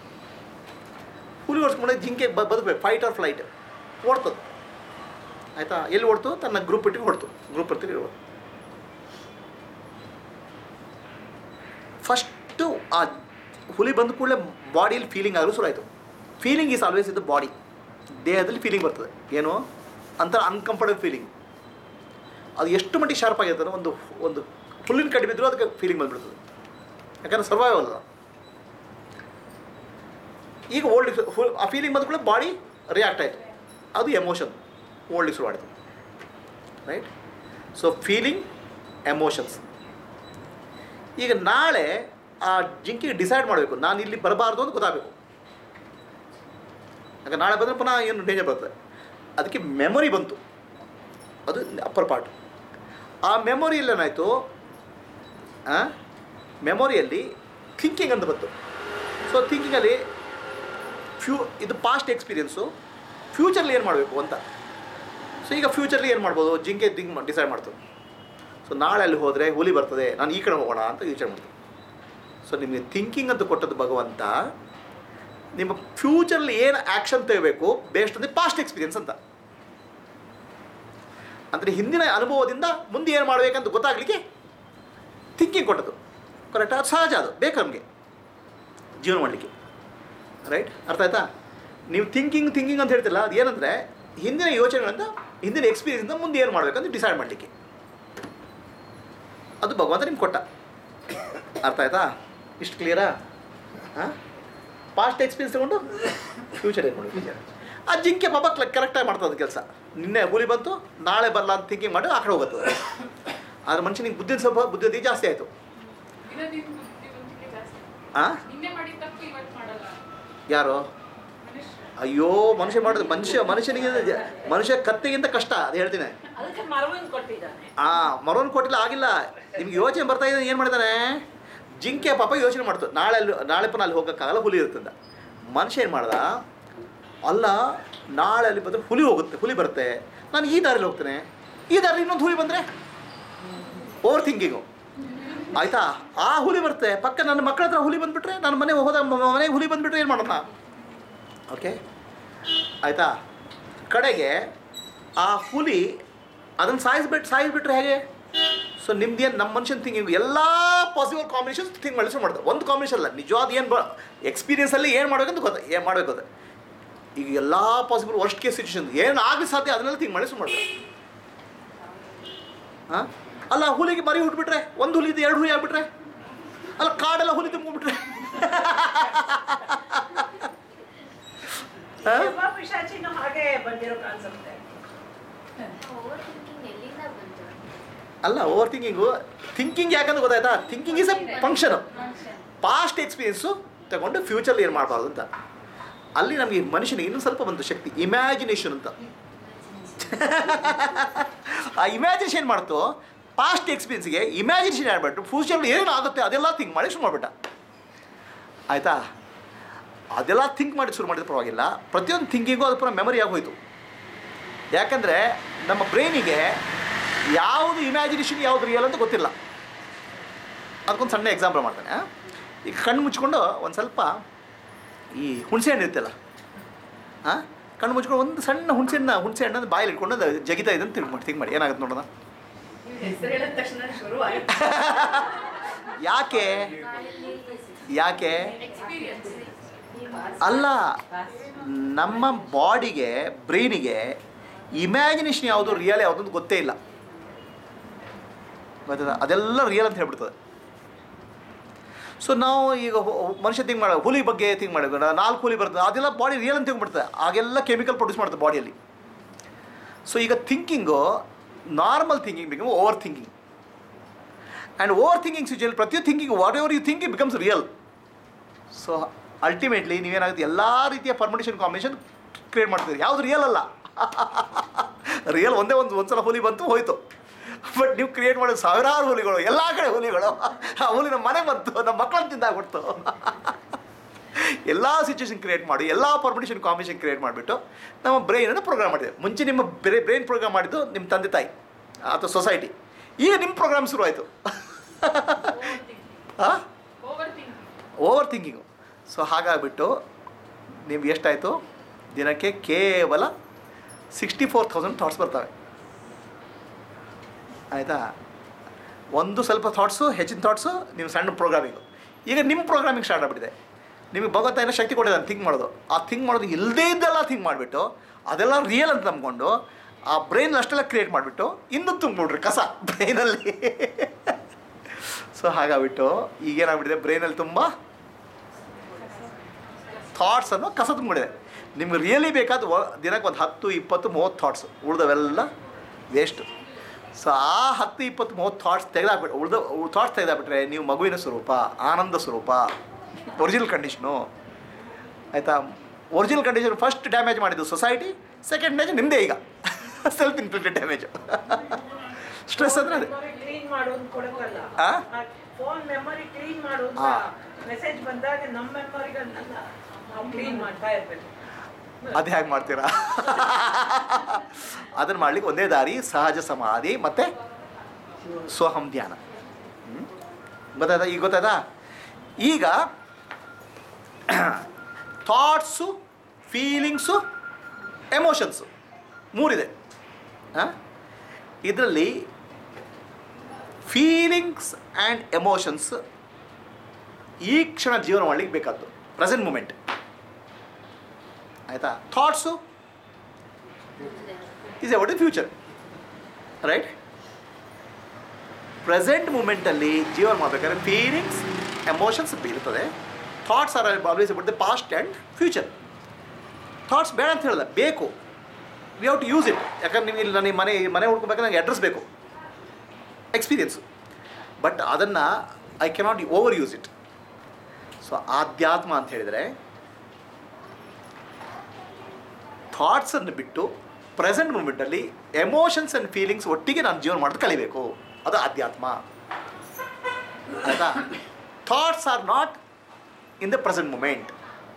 ಹುಲಿ ಓಡಿಸ್ಕೊಂಡ್ರೆ ಜಿಂಕೆ ಬ ಬದುಕಬೇಕು ಫೈಟ್ ಆರ್ ಫ್ಲೈಟ್ ಓಡ್ತದೆ ಆಯಿತಾ ಎಲ್ಲಿ ಓಡ್ತು ತನ್ನ ಗ್ರೂಪ್ ಇಟ್ಟಿಗೆ ಹೊಡ್ತು ಗ್ರೂಪ್ ಇರ್ತೀವಿ ಫಸ್ಟು ಆ ಹುಲಿ ಬಂದ ಕೂಡಲೇ ಬಾಡಿಯಲ್ಲಿ ಫೀಲಿಂಗ್ ಆಗಲು ಶುರು ಆಯಿತು ಫೀಲಿಂಗ್ ಈಸ್ ಆಲ್ವೇಸ್ ಇದ್ದು ಬಾಡಿ ದೇಹದಲ್ಲಿ ಫೀಲಿಂಗ್ ಬರ್ತದೆ ಏನು ಅಂತ ಅನ್ಕಂಫರ್ಟಬಲ್ ಫೀಲಿಂಗ್ ಅದು ಎಷ್ಟು ಮಟ್ಟಿಗೆ ಶಾರ್ಪ್ ಆಗಿರ್ತದೆ ಒಂದು ಒಂದು ಹುಲ್ಲಿನ ಕಡಿಮೆ ಇದ್ರೂ ಅದಕ್ಕೆ ಫೀಲಿಂಗ್ ಬಂದ್ಬಿಡ್ತದೆ ಯಾಕಂದ್ರೆ ಸರ್ವೈವಲ್ ಅಲ್ಲ ಈಗ ಓಲ್ಡ್ ಆ ಫೀಲಿಂಗ್ ಬಂದ ಕೂಡ ಬಾಡಿ ರಿಯಾಕ್ಟ್ ಆಯಿತು ಅದು ಎಮೋಷನ್ ಓಲ್ಡ್ ಶುರು ಆಯಿತು ರೈಟ್ ಸೊ ಫೀಲಿಂಗ್ ಎಮೋಷನ್ಸ್ ಈಗ ನಾಳೆ ಆ ಜಿಂಕಿಗೆ ಡಿಸೈಡ್ ಮಾಡಬೇಕು ನಾನು ಇಲ್ಲಿ ಬರಬಾರ್ದು ಅಂತ ಗೊತ್ತಾಗಬೇಕು ಯಾಕೆ ನಾಳೆ ಬಂದರೆ ಪುನಃ ಏನು ಡೇಂಜರ್ ಬರ್ತದೆ ಅದಕ್ಕೆ ಮೆಮೊರಿ ಬಂತು ಅದು ಅಪ್ಪರ್ ಪಾರ್ಟ್ ಆ ಮೆಮೊರಿಯಲ್ಲಿ ಏನಾಯಿತು ಮೆಮೊರಿಯಲ್ಲಿ ಥಿಂಕಿಂಗ್ ಅಂತ ಬಂತು ಸೊ ಥಿಂಕಿಂಗಲ್ಲಿ ಫ್ಯೂ ಇದು ಪಾಸ್ಟ್ ಎಕ್ಸ್ಪೀರಿಯನ್ಸು ಫ್ಯೂಚರ್ಲಿ ಏನು ಮಾಡಬೇಕು ಅಂತ ಸೊ ಈಗ ಫ್ಯೂಚರ್ಲಿ ಏನು ಮಾಡ್ಬೋದು ಜಿಂಕೆ ಥಿಂಕ್ ಡಿಸೈಡ್ ಮಾಡ್ತು ಸೊ ನಾಳೆ ಅಲ್ಲಿ ಹೋದರೆ ಹುಲಿ ಬರ್ತದೆ ನಾನು ಈ ಕಡೆ ಹೋಗೋಣ ಅಂತ ಯೋಚನೆ ಮಾಡ್ತೀನಿ ಸೊ ನಿಮಗೆ ಥಿಂಕಿಂಗ್ ಅಂತ ಕೊಟ್ಟದ್ದು ಭಗವಂತ ನಿಮ್ಮ ಫ್ಯೂಚರ್ಲಿ ಏನು ಆ್ಯಕ್ಷನ್ ತೆಗಬೇಕು ಬೇಸ್ಡ್ ಅಂದರೆ ಪಾಸ್ಟ್ ಎಕ್ಸ್ಪೀರಿಯನ್ಸ್ ಅಂತ ಅಂದರೆ ಹಿಂದಿನ ಅನುಭವದಿಂದ ಮುಂದೆ ಏನು ಮಾಡಬೇಕಂತ ಗೊತ್ತಾಗಲಿಕ್ಕೆ ಥಿಂಕಿಂಗ್ ಕೊಟ್ಟದ್ದು ಕರೆಕ್ಟ್ ಅದು ಸಹಜ ಅದು ಬೇಕು ನಮಗೆ ಜೀವನ ಮಾಡಲಿಕ್ಕೆ ರೈಟ್ ಅರ್ಥ ಆಯ್ತಾ ನೀವು ಥಿಂಕಿಂಗ್ ಥಿಂಕಿಂಗ್ ಅಂತ ಹೇಳ್ತಿಲ್ಲ ಅದು ಏನಂದರೆ ಹಿಂದಿನ ಯೋಚನೆಗಳಿಂದ ಹಿಂದಿನ ಎಕ್ಸ್ಪೀರಿಯನ್ಸಿಂದ ಮುಂದೆ ಏನು ಮಾಡಬೇಕಂತ ಡಿಸೈಡ್ ಮಾಡಲಿಕ್ಕೆ ಅದು ಭಗವಂತ ನಿಮ್ಗೆ ಕೊಟ್ಟ ಅರ್ಥ ಆಯ್ತಾ ಇಷ್ಟು ಕ್ಲಿಯರಾ ಹಾಂ ಪಾಸ್ಟ್ ಎಕ್ಸ್ಪೀರಿಯನ್ಸ್ ತಗೊಂಡು ಫ್ಯೂಚರ್ ಏನು ಮಾಡಬೇಕು ಆ ಜಿಂಕೆ ಪಾಪ ಕರೆಕ್ಟಾಗಿ ಮಾಡ್ತದೆ ಕೆಲಸ ನಿನ್ನೆ ಹುಲಿ ಬಂತು ನಾಳೆ ಬರಲ್ಲ ಅಂತ ಥಿಂಕಿಂಗ್ ಮಾಡಿ ಆ ಕಡೆ ಹೋಗುತ್ತೆ ಆದ್ರೆ ಮನುಷ್ಯನಿಗೆ ಬುದ್ಧಿ ಸ್ವಲ್ಪ ಬುದ್ಧಿ ಜಾಸ್ತಿ ಆಯಿತು ದಿನದಿಂದ ಬುದ್ಧಿವಂತಿಕೆ ಜಾಸ್ತಿ ಹಾಂ ನಿನ್ನೆ ಮಾಡಿದ ತಪ್ಪು ಇವತ್ತು ಮಾಡಲ್ಲ ಯಾರು ಮನುಷ್ಯ ಅಯ್ಯೋ ಮನುಷ್ಯ ಮಾಡೋದು ಮನುಷ್ಯ ಮನುಷ್ಯನಿಗೆ ಜ- ಮನುಷ್ಯ ಕತ್ತೆಗಿಂತ ಕಷ್ಟ ಅದು ಹೇಳ್ತೀನಿ ಅದಕ್ಕೆ ಮರವನ್ನು ಕೊಟ್ಟಿದ್ದಾನೆ ಆ ಮರೋನ್ ಕೊಟ್ಟಿಲ್ಲ ಆಗಿಲ್ಲ ನಿಮ್ಗೆ ಯೋಚನೆ ಬರ್ತಾ ಇದೆ ಏನು ಮಾಡಿದಾನೆ ಜಿಂಕೆ ಪಾಪ ಯೋಚನೆ ಮಾಡ್ತು ನಾಳೆ ಅಲ್ಲಿ ನಾಳೆ ಪುನಃ ಅಲ್ಲಿ ಹೋಗೋಕ್ಕಾಗಲ್ಲ ಹುಲಿ ಇರ್ತದ ಮನುಷ್ಯ ಏನು ಮಾಡ್ದ ಅಲ್ಲ ನಾಳೆ ಅಲ್ಲಿ ಬಂದರೆ ಹುಲಿ ಹೋಗುತ್ತೆ ಹುಲಿ ಬರುತ್ತೆ ನಾನು ಈ ದಾರಿಲಿ ಹೋಗ್ತೇನೆ ಈ ದಾರಿಲಿ ಇನ್ನೊಂದು ಹುಲಿ ಬಂದರೆ ಓವರ್ ಥಿಂಕಿಂಗು ಆಯಿತಾ ಆ ಹುಲಿ ಬರುತ್ತೆ ಪಕ್ಕ ನನ್ನ ಮಕ್ಕಳ ಹತ್ರ ಹುಲಿ ಬಂದುಬಿಟ್ರೆ ನನ್ನ ಮನೆ ಹೋದ ಮನೆಗೆ ಹುಲಿ ಬಂದುಬಿಟ್ರೆ ಏನು ಮಾಡೋಣ ಓಕೆ ಆಯಿತಾ ಕಡೆಗೆ ಆ ಹುಲಿ ಅದನ್ನು ಸಾಯಿಸ್ಬಿಟ್ಟು ಸಾಯಿಸ್ಬಿಟ್ರೆ ಹೇಗೆ ಸೊ ನಿಮ್ದೇನು ನಮ್ಮ ಮನುಷ್ಯನ ಥಿಂಕಿಂಗ್ ಎಲ್ಲ ಪಾಸಿಬಲ್ ಕಾಂಬಿನೇಷನ್ಸ್ ಥಿಂಕ್ ಮಾಡಿ ಮಾಡ್ತಾರೆ ಒಂದು ಕಾಂಬಿನೇಷನ್ ಅಲ್ಲ ನಿಜವಾದ ಏನು ಬ ಎಕ್ಸ್ಪೀರಿಯನ್ಸಲ್ಲಿ ಏನು ಮಾಡಬೇಕಂತ ಗೊತ್ತ ಏನು ಮಾಡಬೇಕು ಅದು ಈಗ ಎಲ್ಲ ಪಾಸಿಬಲ್ ವರ್ಸ್ಟ್ ಕೇಸ್ ಸಿಚುವೇಶನ್ ಏನು ಆಗಲಿ ಸಾಧ್ಯ ಅದನ್ನೆಲ್ಲ ಥಿಂಕ್ ಮಾಡಿ ಮಾಡ್ತಾರೆ ಹಾಂ ಅಲ್ಲ ಹುಲಿಗೆ ಮರಿ ಹುಟ್ಬಿಟ್ರೆ ಒಂದು ಹುಲಿ ಇದೆ ಎರಡು ಹುಲಿ ಆಗ್ಬಿಟ್ರೆ ಅಲ್ಲ ಕಾಡೆಲ್ಲ ಹುಲಿ ತುಂಬಿಬಿಟ್ರೆ ದೆವ್ವ ಪಿಶಾಚಿನೂ ಹಾಗೆ ಬಂದಿರೋ ಕಾನ್ಸೆಪ್ಟ್ ಓವರ್ ಥಿಂಕಿಂಗ್ ಎಲ್ಲಿಂದ ಬಂತು ಅಲ್ಲ ಓವರ್ ಥಿಂಕಿಂಗು ಥಿಂಕಿಂಗ್ ಯಾಕಂದ್ರೆ ಗೊತ್ತಾಯ್ತಾ thinking is a function past experience ತಗೊಂಡು ಫ್ಯೂಚರ್ಲಿ ಏನು ಮಾಡಬಾರ್ದು ಅಂತ ಅಲ್ಲಿ ನಮಗೆ ಮನುಷ್ಯನಿಗೆ ಇನ್ನೂ ಸ್ವಲ್ಪ ಬಂತು ಶಕ್ತಿ ಇಮ್ಯಾಜಿನೇಷನ್ ಅಂತ ಆ ಇಮ್ಯಾಜಿನೇಷನ್ ಮಾಡ್ತು ಪಾಸ್ಟ್ ಎಕ್ಸ್ಪೀರಿಯನ್ಸ್ಗೆ ಇಮ್ಯಾಜಿನೇಷನ್ ಆಡ್ಬಿಟ್ಟು ಫ್ಯೂಚರ್ಲಿ ಏನೇನು ಆಗುತ್ತೆ ಅದೆಲ್ಲ ಥಿಂಕ್ ಮಾಡಿ ಶುರು ಮಾಡಿಬಿಟ್ಟ ಆಯಿತಾ ಅದೆಲ್ಲ ಥಿಂಕ್ ಮಾಡಿ ಶುರು ಮಾಡಿದ್ರೆ ಪರವಾಗಿಲ್ಲ ಪ್ರತಿಯೊಂದು ಥಿಂಕಿಂಗು ಅದು ಪೂರ ಮೆಮರಿ ಆಗೋಯ್ತು ಯಾಕಂದರೆ ನಮ್ಮ ಬ್ರೈನಿಗೆ ಯಾವುದು ಇಮ್ಯಾಜಿನೇಷನ್ ಯಾವುದು ರಿಯಲ್ ಅಂತ ಗೊತ್ತಿಲ್ಲ ಅದಕ್ಕೊಂದು ಸಣ್ಣ ಎಕ್ಸಾಂಪಲ್ ಮಾಡ್ತಾನೆ ಈಗ ಕಣ್ಣು ಮುಚ್ಕೊಂಡು ಒಂದು ಸ್ವಲ್ಪ ಈ ಹುಣಸೆ ಹಣ್ಣು ಇರುತ್ತಲ್ಲ ಹಾಂ ಕಣ್ಣು ಮುಚ್ಕೊಂಡು ಒಂದು ಸಣ್ಣ ಹುಣಸೆ ಹಣ್ಣು ಹುಣಸೆ ಹಣ್ಣನ್ನು ಬಾಯಲ್ಲಿ ಇಟ್ಕೊಂಡು ಅದು ಜಗಿತಾ ಇದೆ ಅಂತ ತಿಳ್ಕೊಂಡು ಮಾಡಿ ತಿಂಕ್ ಮಾಡಿ ಏನಾಗುತ್ತೆ ನೋಡೋಣ ಹೆಸರು ಹೇಳಿದ ತಕ್ಷಣ ಶುರು ಆಯ್ತು ಯಾಕೆ ಯಾಕೆ ಎಕ್ಸ್ಪೀರಿಯನ್ಸ್ ಅಲ್ಲ ನಮ್ಮ ಬಾಡಿಗೆ ಬ್ರೈನಿಗೆ ಇಮ್ಯಾಜಿನೇಷನ್ ಯಾವುದು ರಿಯಲ್ ಯಾವುದು ಅಂತ ಗೊತ್ತೇ ಇಲ್ಲ ಗೊತ್ತದ ಅದೆಲ್ಲ ರಿಯಲ್ ಅಂತ ಹೇಳ್ಬಿಡ್ತದೆ ಸೊ ನಾವು ಈಗ ಹು- ಮನುಷ್ಯ ಥಿಂಕ್ ಮಾಡೋ ಹುಲಿ ಬಗ್ಗೆ ಥಿಂಕ್ ಮಾಡಿದ್ರೆ ನಾಲ್ಕು ಹುಲಿ ಬರ್ತದೆ ಅದೆಲ್ಲ ಬಾಡಿ ರಿಯಲ್ ಅಂತ ತಿಳ್ಕೊಂಡ್ಬಿಡ್ತದೆ ಆಗೆಲ್ಲ ಕೆಮಿಕಲ್ ಪ್ರೊಡ್ಯೂಸ್ ಮಾಡ್ತದೆ ಬಾಡಿಯಲ್ಲಿ ಸೊ ಈಗ thinking normal thinking become over thinking and over thinking situation ಪ್ರತಿ thinking whatever you think it becomes real so ultimately ನೀವೇನಾಗುತ್ತೆ ಎಲ್ಲ ರೀತಿಯ ಪರ್ಮಿಟೇಷನ್ ಕಾಂಬಿನೇಷನ್ ಕ್ರಿಯೇಟ್ ಮಾಡ್ತೀರಿ ಯಾವುದು ರಿಯಲ್ ಅಲ್ಲ ರಿಯಲ್ ಒಂದೇ ಒಂದು ಒಂದ್ಸಲ ಹುಲಿ ಬಂತು ಹೋಯ್ತು ಬಟ್ ನೀವು ಕ್ರಿಯೇಟ್ ಮಾಡೋದು ಸಾವಿರಾರು ಹುಲಿಗಳು ಎಲ್ಲ ಕಡೆ ಹುಲಿಗಳು ಆ ಹುಲಿ ನಮ್ಮ ಮನೆ ಬಂತು ನಮ್ಮ ಮಕ್ಕಳನ್ನ ತಿಂದಾಗ್ಬಿಡ್ತು ಎಲ್ಲ ಸಿಚುವೇಶನ್ ಕ್ರಿಯೇಟ್ ಮಾಡಿ ಎಲ್ಲ ಪರ್ಮಿಟೇಷನ್ ಕಾಂಬಿನೇಷನ್ ಕ್ರಿಯೇಟ್ ಮಾಡಿಬಿಟ್ಟು ನಮ್ಮ ಬ್ರೈನನ್ನು ಪ್ರೋಗ್ರಾಮ್ ಮಾಡಿದೆ ಮುಂಚೆ ನಿಮ್ಮ ಬ್ರೇ ಬ್ರೈನ್ ಪ್ರೋಗ್ರಾಮ್ ಮಾಡಿದ್ದು ನಿಮ್ಮ ತಂದೆ ತಾಯಿ ಅಥವಾ ಸೊಸೈಟಿ ಈಗ ನಿಮ್ಮ ಪ್ರೋಗ್ರಾಮ್ ಶುರುವಾಯಿತು ಹಾಂ over thinking over thinking so ಹಾಗಾಗಿಬಿಟ್ಟು ನಿಮ್ಗೆ ಎಷ್ಟಾಯಿತು ದಿನಕ್ಕೆ ಕೇವಲ ಸಿಕ್ಸ್ಟಿ ಫೋರ್ ತೌಸಂಡ್ ಥಾಟ್ಸ್ ಬರ್ತವೆ ಆಯಿತಾ ಒಂದು ಸ್ವಲ್ಪ ಥಾಟ್ಸು ಹೆಚ್ಚಿನ ಥಾಟ್ಸು ನೀವು ಸಣ್ಣ ಪ್ರೋಗ್ರಾಮಿಂಗು ಈಗ ನಿಮ್ಮ ಪ್ರೋಗ್ರಾಮಿಂಗ್ ಸ್ಟಾರ್ಟ್ ಆಗಿಬಿಟ್ಟಿದೆ ನಿಮಗೆ ಭಗವಂತ ಏನೋ ಶಕ್ತಿ ಕೊಟ್ಟಿದ್ದಾನೆ ಥಿಂಕ್ ಮಾಡೋದು ಆ ಥಿಂಕ್ ಮಾಡೋದು ಇಲ್ಲದೇ ಇದ್ದೆಲ್ಲ ಥಿಂಕ್ ಮಾಡಿಬಿಟ್ಟು ಅದೆಲ್ಲ ರಿಯಲ್ ಅಂತ ನಂಬ್ಕೊಂಡು ಆ ಬ್ರೈನ್ ಅಷ್ಟೆಲ್ಲ ಕ್ರಿಯೇಟ್ ಮಾಡಿಬಿಟ್ಟು ಇನ್ನೂ ತುಂಬಿಬಿಡ್ರಿ ಕಸ ಬ್ರೈನಲ್ಲಿ ಸೊ ಹಾಗಾಗ್ಬಿಟ್ಟು ಈಗೇನಾಗ್ಬಿಟ್ಟಿದೆ ಬ್ರೈನಲ್ಲಿ ತುಂಬ ಥಾಟ್ಸನ್ನು ಕಸ ತುಂಬಿಡಿದೆ ನಿಮ್ಗೆ ರಿಯಲಿ ಬೇಕಾದ ವ- ದಿನಕ್ಕೆ ಒಂದು ಹತ್ತು ಇಪ್ಪತ್ತು ಮೂವತ್ತು ಥಾಟ್ಸ್ ಉಳಿದವೆಲ್ಲ ವೇಸ್ಟು ಸೊ ಆ ಹತ್ತು ಇಪ್ಪತ್ತು ಮೂವತ್ತು ಥಾಟ್ಸ್ ತೆಗೆದಾಕ್ಬಿಟ್ಟು ಉಳ್ದ ಥಾಟ್ಸ್ ತೆಗೆದಾಕ್ಬಿಟ್ರೆ ನೀವು ಮಗುವಿನ ಸ್ವರೂಪ ಆನಂದ ಸ್ವರೂಪ ಒರಿಜಿನಲ್ ಕಂಡೀಷನು ಆಯಿತಾ ಒರಿಜಿನಲ್ ಕಂಡೀಷನ್ ಫಸ್ಟ್ ಡ್ಯಾಮೇಜ್ ಮಾಡಿದ್ದು ಸೊಸೈಟಿ ಸೆಕೆಂಡ್ ಡ್ಯಾಮೇಜ್ ನಿಮ್ಮದೇ ಈಗ ಸೆಲ್ಫ್ ಇನ್ಫ್ಲಿಕ್ಟೆಡ್ ಡ್ಯಾಮೇಜು ಸ್ಟ್ರೆಸ್ ಅಂದರೆ ಅದೇ ಕ್ಲೀನ್ ಮಾಡೋದು ಕೊಡಕ್ಕಲ್ಲ ಆ? ಫೋನ್ ಮೆಮೊರಿ ಕ್ಲೀನ್ ಮಾಡೋದು ಆ. ಮೆಸೇಜ್ ಬಂದಾಗ ನಮ್ಮ ಮೆಮೊರಿಗಳನ್ನೆಲ್ಲ ನಾವು ಕ್ಲೀನ್ ಮಾಡ್ತಾ ಇರ್ಬೇಕು ಅದು ಹೇಗೆ ಮಾಡ್ತೀರಾ ಅದನ್ನು ಮಾಡ್ಲಿಕ್ಕೆ ಒಂದೇ ದಾರಿ ಸಹಜ ಸಮಾಧಿ ಮತ್ತು ಸ್ವಹಂ ಧ್ಯಾನ ಹ್ಮ್? ಗೊತ್ತಾಯ್ತಾ ಈಗ ಗೊತ್ತಾಯ್ತಾ ಈಗ ಥಾಟ್ಸು ಫೀಲಿಂಗ್ಸು ಎಮೋಷನ್ಸು ಮೂರಿದೆ ಇದರಲ್ಲಿ ಫೀಲಿಂಗ್ಸ್ ಆ್ಯಂಡ್ ಎಮೋಷನ್ಸ್ ಈ ಕ್ಷಣ ಜೀವನ ಮಾಡ್ಲಿಕ್ಕೆ ಬೇಕಾದ್ದು ಪ್ರೆಸೆಂಟ್ ಮೂಮೆಂಟ್ ಆಯಿತಾ thoughts is about the future right present ಮೂಮೆಂಟಲ್ಲಿ ಜೀವನ ಮಾಡಬೇಕಾದ್ರೆ ಫೀಲಿಂಗ್ಸ್ ಎಮೋಷನ್ಸ್ ಇರ್ತದೆ thoughts are always about the past and future thoughts ಬೇಡ ಅಂತ ಹೇಳಿದೆ ಬೇಕು we have to use it ಯಾಕಂದ್ರೆ ನೀವು ಇಲ್ಲಿ ನನಗೆ ಮನೆ ಮನೆ ಹುಡ್ಕೋಬೇಕಾದ್ರೆ ನನಗೆ ಅಡ್ರೆಸ್ ಬೇಕು ಎಕ್ಸ್ಪೀರಿಯನ್ಸು ಬಟ್ ಅದನ್ನು I cannot over use it so ಆಧ್ಯಾತ್ಮ ಅಂತ ಹೇಳಿದರೆ ಥಾಟ್ಸನ್ನು ಬಿಟ್ಟು ಪ್ರೆಸೆಂಟ್ ಮೂಮೆಂಟಲ್ಲಿ ಎಮೋಷನ್ಸ್ ಆ್ಯಂಡ್ ಫೀಲಿಂಗ್ಸ್ ಒಟ್ಟಿಗೆ ನಾನು ಜೀವನ ಮಾಡೋದು ಕಲಿಬೇಕು ಅದು ಅಧ್ಯಾತ್ಮ ಆಯಿತಾ thoughts are not in the present moment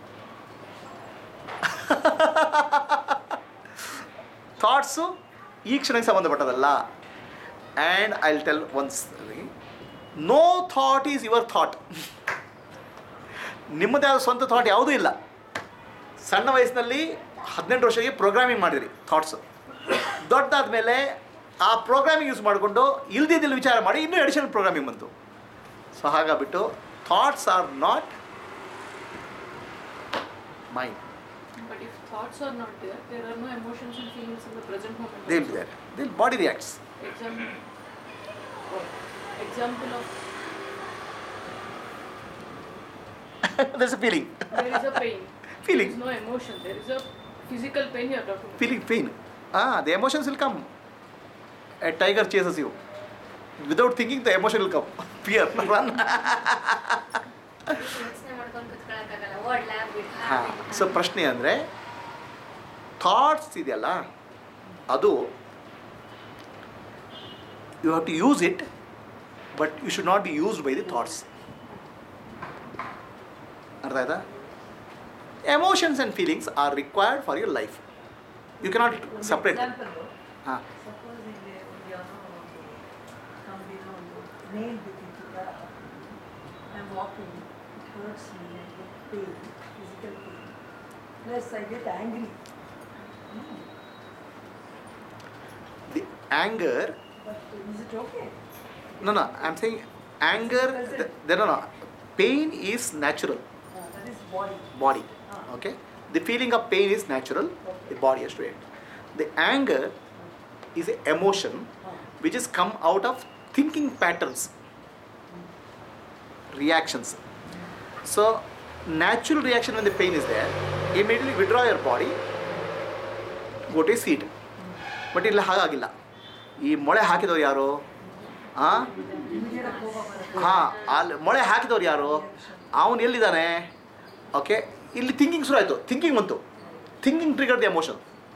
thoughts ಈ ಕ್ಷಣಕ್ಕೆ ಸಂಬಂಧಪಟ್ಟದಲ್ಲ and I will tell once no thought is your thought ನಿಮ್ಮದೇ ಆದ ಸ್ವಂತ ಥಾಟ್ ಯಾವುದೂ ಇಲ್ಲ ಸಣ್ಣ ವಯಸ್ಸಿನಲ್ಲಿ ಹದಿನೆಂಟು ವರ್ಷಕ್ಕೆ ಪ್ರೋಗ್ರಾಮಿಂಗ್ ಮಾಡಿರಿ ಥಾಟ್ಸು ದೊಡ್ಡದಾದ ಮೇಲೆ ಆ ಪ್ರೋಗ್ರಾಮಿಂಗ್ ಯೂಸ್ ಮಾಡಿಕೊಂಡು ಇಲ್ದಿದ್ದಲ್ಲಿ ವಿಚಾರ ಮಾಡಿ ಇನ್ನೂ ಅಡಿಷನಲ್ ಪ್ರೋಗ್ರಾಮಿಂಗ್ ಬಂತು ಸೊ ಹಾಗಾಗ್ಬಿಟ್ಟು thoughts are not mind But if thoughts are not there, there are no emotions and feelings in the present moment. They will also. Be there they body reacts Example. Example of that's a feeling There is a pain. Feeling. There is no emotion. There is a physical pain you are talking about. Feeling pain ಹಾಂ the emotions will come a tiger chases you without thinking the emotion will come fear run ಯೋಚನೆ ಮಾಡ್ಕೊಂಡು ಕುತ್ಕೊಳಕ್ಕಾಗಲ್ಲ ಓಡ್ಲಾ ಬಿಡ್ಲಾ ಹಾಂ so ಪ್ರಶ್ನೆ ಅಂದರೆ thoughts ಇದೆಯಲ್ಲ ಅದು you have to use it but you should not be used by the thoughts ಅರ್ಥ ಆಯ್ತಾ emotions and feelings are required for your life you cannot separate example ಹಾಂ ಸಪೋಸ್ ಇಲ್ಲಿ ಒಂದು ಯಾವುದೋ ಒಂದು ಕಂಬಿನ ಒಂದು ನೇಲ್ ಬಿದ್ದಿದ್ದ I am walking it hurts me I get pain physical pain plus I get angry the anger but is it okay No, no, I'm saying anger, th- there no, no. Pain is natural, that is body body. Ah. Okay? The feeling of pain is natural, the body has to react. The anger is an emotion which is come out of thinking patterns, reactions. So, natural reaction when the pain is there, immediately withdraw your body, go to a seat. But ಇಲ್ಲಿ ಹಾಗಾಗಿಲ್ಲ ಈ ಮೊಳೆ ಹಾಕಿದವ್ರು ಯಾರು ಹಾಂ immediate ಕೋಪ ಬರುತ್ತೆ ಹಾಂ ಅಲ್ಲಿ ಮೊಳೆ ಹಾಕಿದವ್ರು ಯಾರು ಅವನು ಎಲ್ಲಿದ್ದಾನೆ ಓಕೆ ಇಲ್ಲಿ ಥಿಂಕಿಂಗ್ ಶುರು ಆಯಿತು ಥಿಂಕಿಂಗ್ ಬಂತು thinking trigger the emotion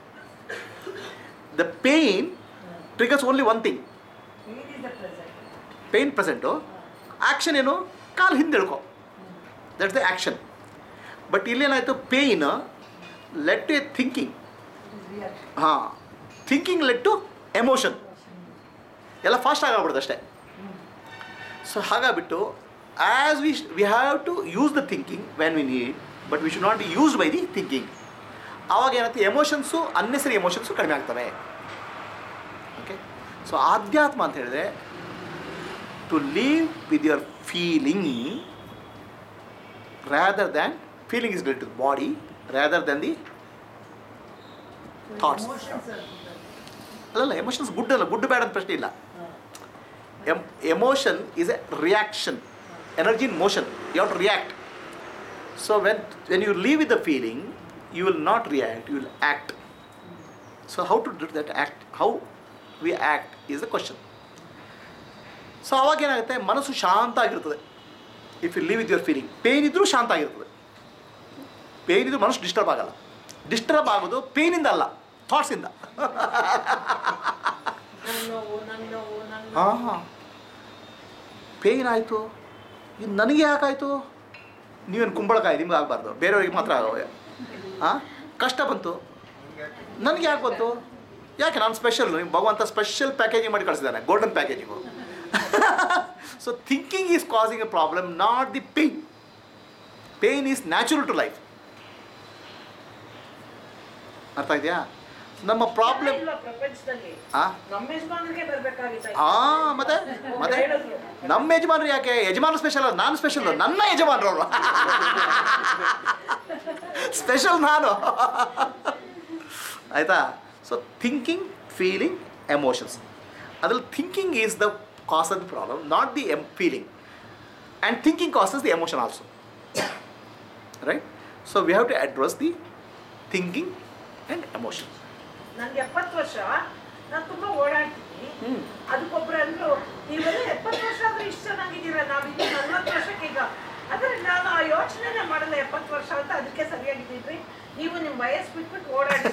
the pain triggers only one thing pain is the present pain present action ಏನು ಕಾಲು ಹಿಂದೆ ಎಳ್ಕೊ ದಟ್ಸ್ ದ ಆ್ಯಕ್ಷನ್ ಬಟ್ ಇಲ್ಲೇನಾಯಿತು pain let to a thinking it is reaction ಹಾಂ thinking let to emotion ಎಲ್ಲ fast ಆಗಾಗ್ಬಿಡುತ್ತೆ ಅಷ್ಟೇ so ಹಾಗಾಗ್ಬಿಟ್ಟು as we we have to use the thinking when we need but we should not be used by the thinking ಆವಾಗ ಏನಾಗುತ್ತೆ emotions unnecessary emotions ಕಡಿಮೆ ಆಗ್ತವೆ okay so ಆಧ್ಯಾತ್ಮ ಅಂತ ಹೇಳಿದ್ರೆ to leave with your feeling rather than feeling is related to body rather than the Thoughts. Emotions ಅಲ್ಲಲ್ಲ emotions good ಅಲ್ಲ good bad ಅಂತ ಪ್ರಶ್ನೆ ಇಲ್ಲ em emotion is a reaction energy in motion you have to react so when when you leave with the feeling you will not react you will act so how to do that act how we act is the question so ಅವಾಗ ಏನಾಗುತ್ತೆ ಮನಸ್ಸು ಶಾಂತ ಆಗಿರ್ತದೆ if you leave with your feeling pain ಇದ್ದರೂ ಶಾಂತ ಆಗಿರ್ತದೆ pain ಇದ್ರೂ ಮನಸ್ಸು ಡಿಸ್ಟರ್ಬ್ ಆಗಲ್ಲ ಡಿಸ್ಟರ್ಬ್ ಆಗೋದು ಪೇಯ್ನಿಂದ ಅಲ್ಲ ಥಾಟ್ಸಿಂದ ನನ್ನ ನೋವು ನನ್ನ ನೋವು ನನ್ನ ಹಾಂ ಹಾಂ ಪೇಯ್ನ್ ಆಯಿತು ಇದು ನನಗೆ ಯಾಕಾಯಿತು ನೀವೇನು ಕುಂಬಳಕಾಯಿ ನಿಮ್ಗೆ ಆಗಬಾರ್ದು ಬೇರೆಯವ್ರಿಗೆ ಮಾತ್ರ ಆಗವೆ ಹಾಂ ಕಷ್ಟ ಬಂತು ನನಗೆ ಯಾಕೆ ಬಂತು ಯಾಕೆ ನಾನು ಸ್ಪೆಷಲ್ ನಿಮ್ಮ ಭಗವಂತ ಸ್ಪೆಷಲ್ ಪ್ಯಾಕೇಜಿಂಗ್ ಮಾಡಿ ಕಳಿಸಿದ್ದಾನೆ golden packaging so thinking is causing a problem not the pain pain is natural to life ಅರ್ಥ ಇದೆಯಾ ನಮ್ಮ ಪ್ರಾಬ್ಲಮ್ ಇಲ್ಲ ಪ್ರಪಂಚದಲ್ಲಿ ಹಾಂ ನಮ್ಮ ಯಜಮಾನರಿಗೆ ಬರ್ಬೇಕಾಗಿತ್ತು ಆ ಮತ್ತೆ ಮತ್ತೆ ನಮ್ಮ ಯಜಮಾನರು ಯಾಕೆ ಯಜಮಾನ ಸ್ಪೆಷಲ್ ನಾನು ಸ್ಪೆಷಲ್ ನನ್ನ ಯಜಮಾನರು ಅವರು ಸ್ಪೆಷಲ್ ನಾನು ಆಯ್ತಾ ಸೊ ಥಿಂಕಿಂಗ್ ಫೀಲಿಂಗ್ ಎಮೋಷನ್ಸ್ ಅದ್ರಲ್ಲಿ thinking is the cause of the problem not the em feeling and thinking causes the emotion also right so we have to address the thinking and emotion ನನ್ಗೆ ಎಪ್ಪತ್ತು ವರ್ಷ ನಾನು ತುಂಬಾ ಓಡಾಡ್ತೀನಿ ಹ್ಞೂ ಅದಕ್ಕೊಬ್ರು ಅಂದ್ರು ನೀವೆಲ್ಲ ಎಪ್ಪತ್ತು ವರ್ಷ ಆದ್ರೆ ಇಷ್ಟು ಚೆನ್ನಾಗಿದ್ದೀರಾ ನಾವಿನ್ನು ನಲ್ವತ್ತು ವರ್ಷಕ್ಕೆ ಈಗ ಆದ್ರೆ ನಾನು ಆ ಯೋಚನೆನೇ ಮಾಡಲ್ಲ ಎಪ್ಪತ್ತು ವರ್ಷ ಅಂತ ಅದಕ್ಕೆ ಸರಿಯಾಗಿದ್ದೀರಿ ನೀವು ನಿಮ್ಮ ವಯಸ್ಸು ಬಿಟ್ಬಿಟ್ಟು ಓಡಾಡಿ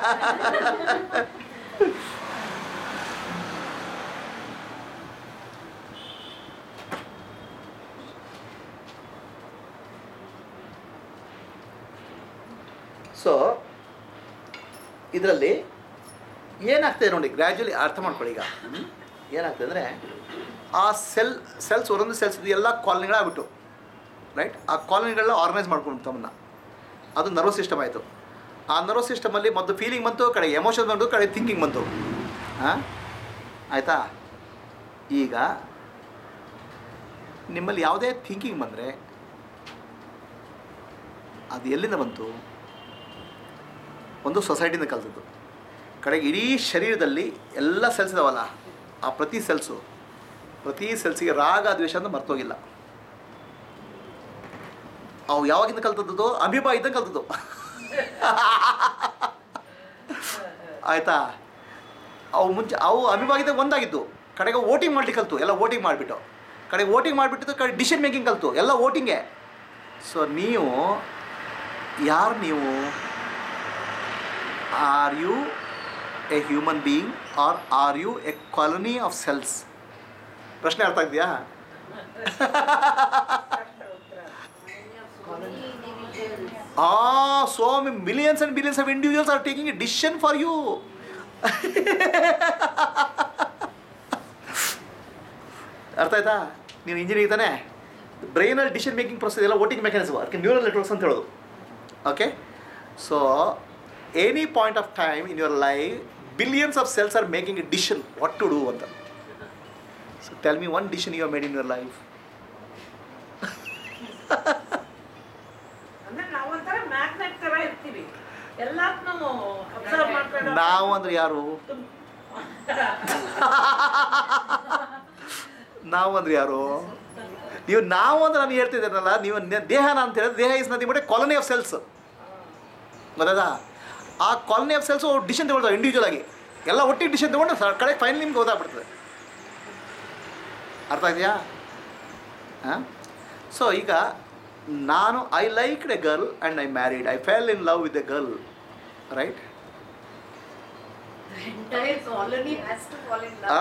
ಸೊ ಇದರಲ್ಲಿ ಏನಾಗ್ತದೆ ನೋಡಿ ಗ್ರ್ಯಾಜುಲಿ ಅರ್ಥ ಮಾಡ್ಕೊಳ್ಳಿ ಈಗ ಹ್ಮ್? ಏನಾಗ್ತದೆ ಅಂದರೆ ಆ ಸೆಲ್ ಸೆಲ್ಸ್ ಒಂದೊಂದು ಸೆಲ್ಸ್ ಎಲ್ಲ ಕಾಲನಿಗಳಾಗ್ಬಿಟ್ಟು ರೈಟ್ ಆ ಕಾಲನಿಗಳನ್ನ ಆರ್ಗನೈಸ್ ಮಾಡ್ಕೊಂಡು ತಮ್ಮನ್ನ ಅದು ನರ್ವಸ್ ಸಿಸ್ಟಮ್ ಆಯಿತು ಆ ನರ್ವಸ್ ಸಿಸ್ಟಮಲ್ಲಿ ಮೊದಲು ಫೀಲಿಂಗ್ ಬಂತು ಕಡೆ ಎಮೋಷನ್ ಬಂತು ಕಡೆ ಥಿಂಕಿಂಗ್ ಬಂತು ಹಾಂ ಆಯಿತಾ ಈಗ ನಿಮ್ಮಲ್ಲಿ ಯಾವುದೇ ಥಿಂಕಿಂಗ್ ಬಂದರೆ ಅದು ಎಲ್ಲಿಂದ ಬಂತು ಒಂದು ಸೊಸೈಟಿಯಿಂದ ಕಲಿತದ್ದು ಕಡೆಗೆ ಇಡೀ ಶರೀರದಲ್ಲಿ ಎಲ್ಲ ಸೆಲ್ಸ್ ಇದಾವಲ್ಲ ಆ ಪ್ರತಿ ಸೆಲ್ಸು ಪ್ರತಿ ಸೆಲ್ಸಿಗೆ ರಾಗ ದ್ವೇಷ ಅಂತ ಮರ್ತೋಗಿಲ್ಲ ಅವು ಯಾವಾಗಿಂದ ಕಲ್ತದ್ದು ಅಮೀಬಾ ಇದ್ದಂಗೆ ಕಲ್ತದ್ದು ಆಯಿತಾ ಅವು ಮುಂಚೆ ಅವು ಅಮೀಬಾಗಿದ್ದ ಒಂದಾಗಿದ್ದು ಕಡೆಗೆ ವೋಟಿಂಗ್ ಮಾಡ್ಲಿಕ್ಕೆ ಕಲ್ತು ಎಲ್ಲ ವೋಟಿಂಗ್ ಮಾಡಿಬಿಟ್ಟು ಕಡೆಗೆ ವೋಟಿಂಗ್ ಮಾಡಿಬಿಟ್ಟು ಕಡೆ ಡಿಸಿಷನ್ ಮೇಕಿಂಗ್ ಕಲ್ತು ಎಲ್ಲ ವೋಟಿಂಗೇ ಸೊ ನೀವು ಯಾರು ನೀವು are you a human being are are you a colony of cells ಪ್ರಶ್ನೆ ಅರ್ಥ ಇದೆಯಾ Ah, so many millions and billions of individuals are taking a decision for you. ಅರ್ಥ ಆಯ್ತಾ ನೀವು ಇಂಜಿನಿಯರಿಂಗ್ ತಾನೆ ಬ್ರೈನಲ್ಲಿ ಡಿಸಿಷನ್ ಮೇಕಿಂಗ್ ಪ್ರೊಸೆಸ್ ಎಲ್ಲ ವೋಟಿಂಗ್ ಮೆಕ್ಯಾನಿಸಮ್ ಅದಕ್ಕೆ ನ್ಯೂರಲ್ ನೆಟ್ವರ್ಕ್ಸ್ ಅಂತ ಹೇಳೋದು okay so any point of time in your life billions of cells are making a decision what to do ಅಂತ so tell me one decision you are made in your life ಅಂದ್ರೆ ನಾವೊಂಥರ magnet ತರ ಇರ್ತೀವಿ ಎಲ್ಲಾದ್ನೂ observe ಮಾಡ್ಕೊಂಡು ನಾವು ಅಂದ್ರೆ ಯಾರು ನಾವು ಅಂದ್ರೆ ಯಾರು ನೀವು ನಾವು ಅಂದ್ರೆ ನಾನು ಹೇಳ್ತಿದ್ದೀರಲ್ಲ ನೀವು ನೆ- ದೇಹನ ಅಂತ ಹೇಳಿದ್ರೆ ದೇಹ ಇಸ್ ನದಿ ಬಟ್ ಕಾಲನಿ ಆಫ್ ಸೆಲ್ಸ್ ಗೊತ್ತಾಯ್ತಾ ಆ ಕಾಲನಿ ಆಫ್ ಸೆಲ್ಸು ಡಿಸಿಷನ್ ತಗೊಳ್ತಾವೆ ಇಂಡಿವಿಜುವಲ್ ಆಗಿ ಎಲ್ಲ ಒಟ್ಟಿಗೆ ಡಿಸಿಷನ್ ತಗೊಂಡು ಸ- ಕಡೆಗೆ ಫೈನಲ್ ನಿಮ್ಗೆ ಗೊತ್ತಾಗ್ಬಿಡ್ತದೆ ಅರ್ಥ ಇದೆಯಾ ಹಾಂ ಸೊ ಈಗ ನಾನು I liked a girl and I married I fell in love with a girl right Entire colony has to fall in love.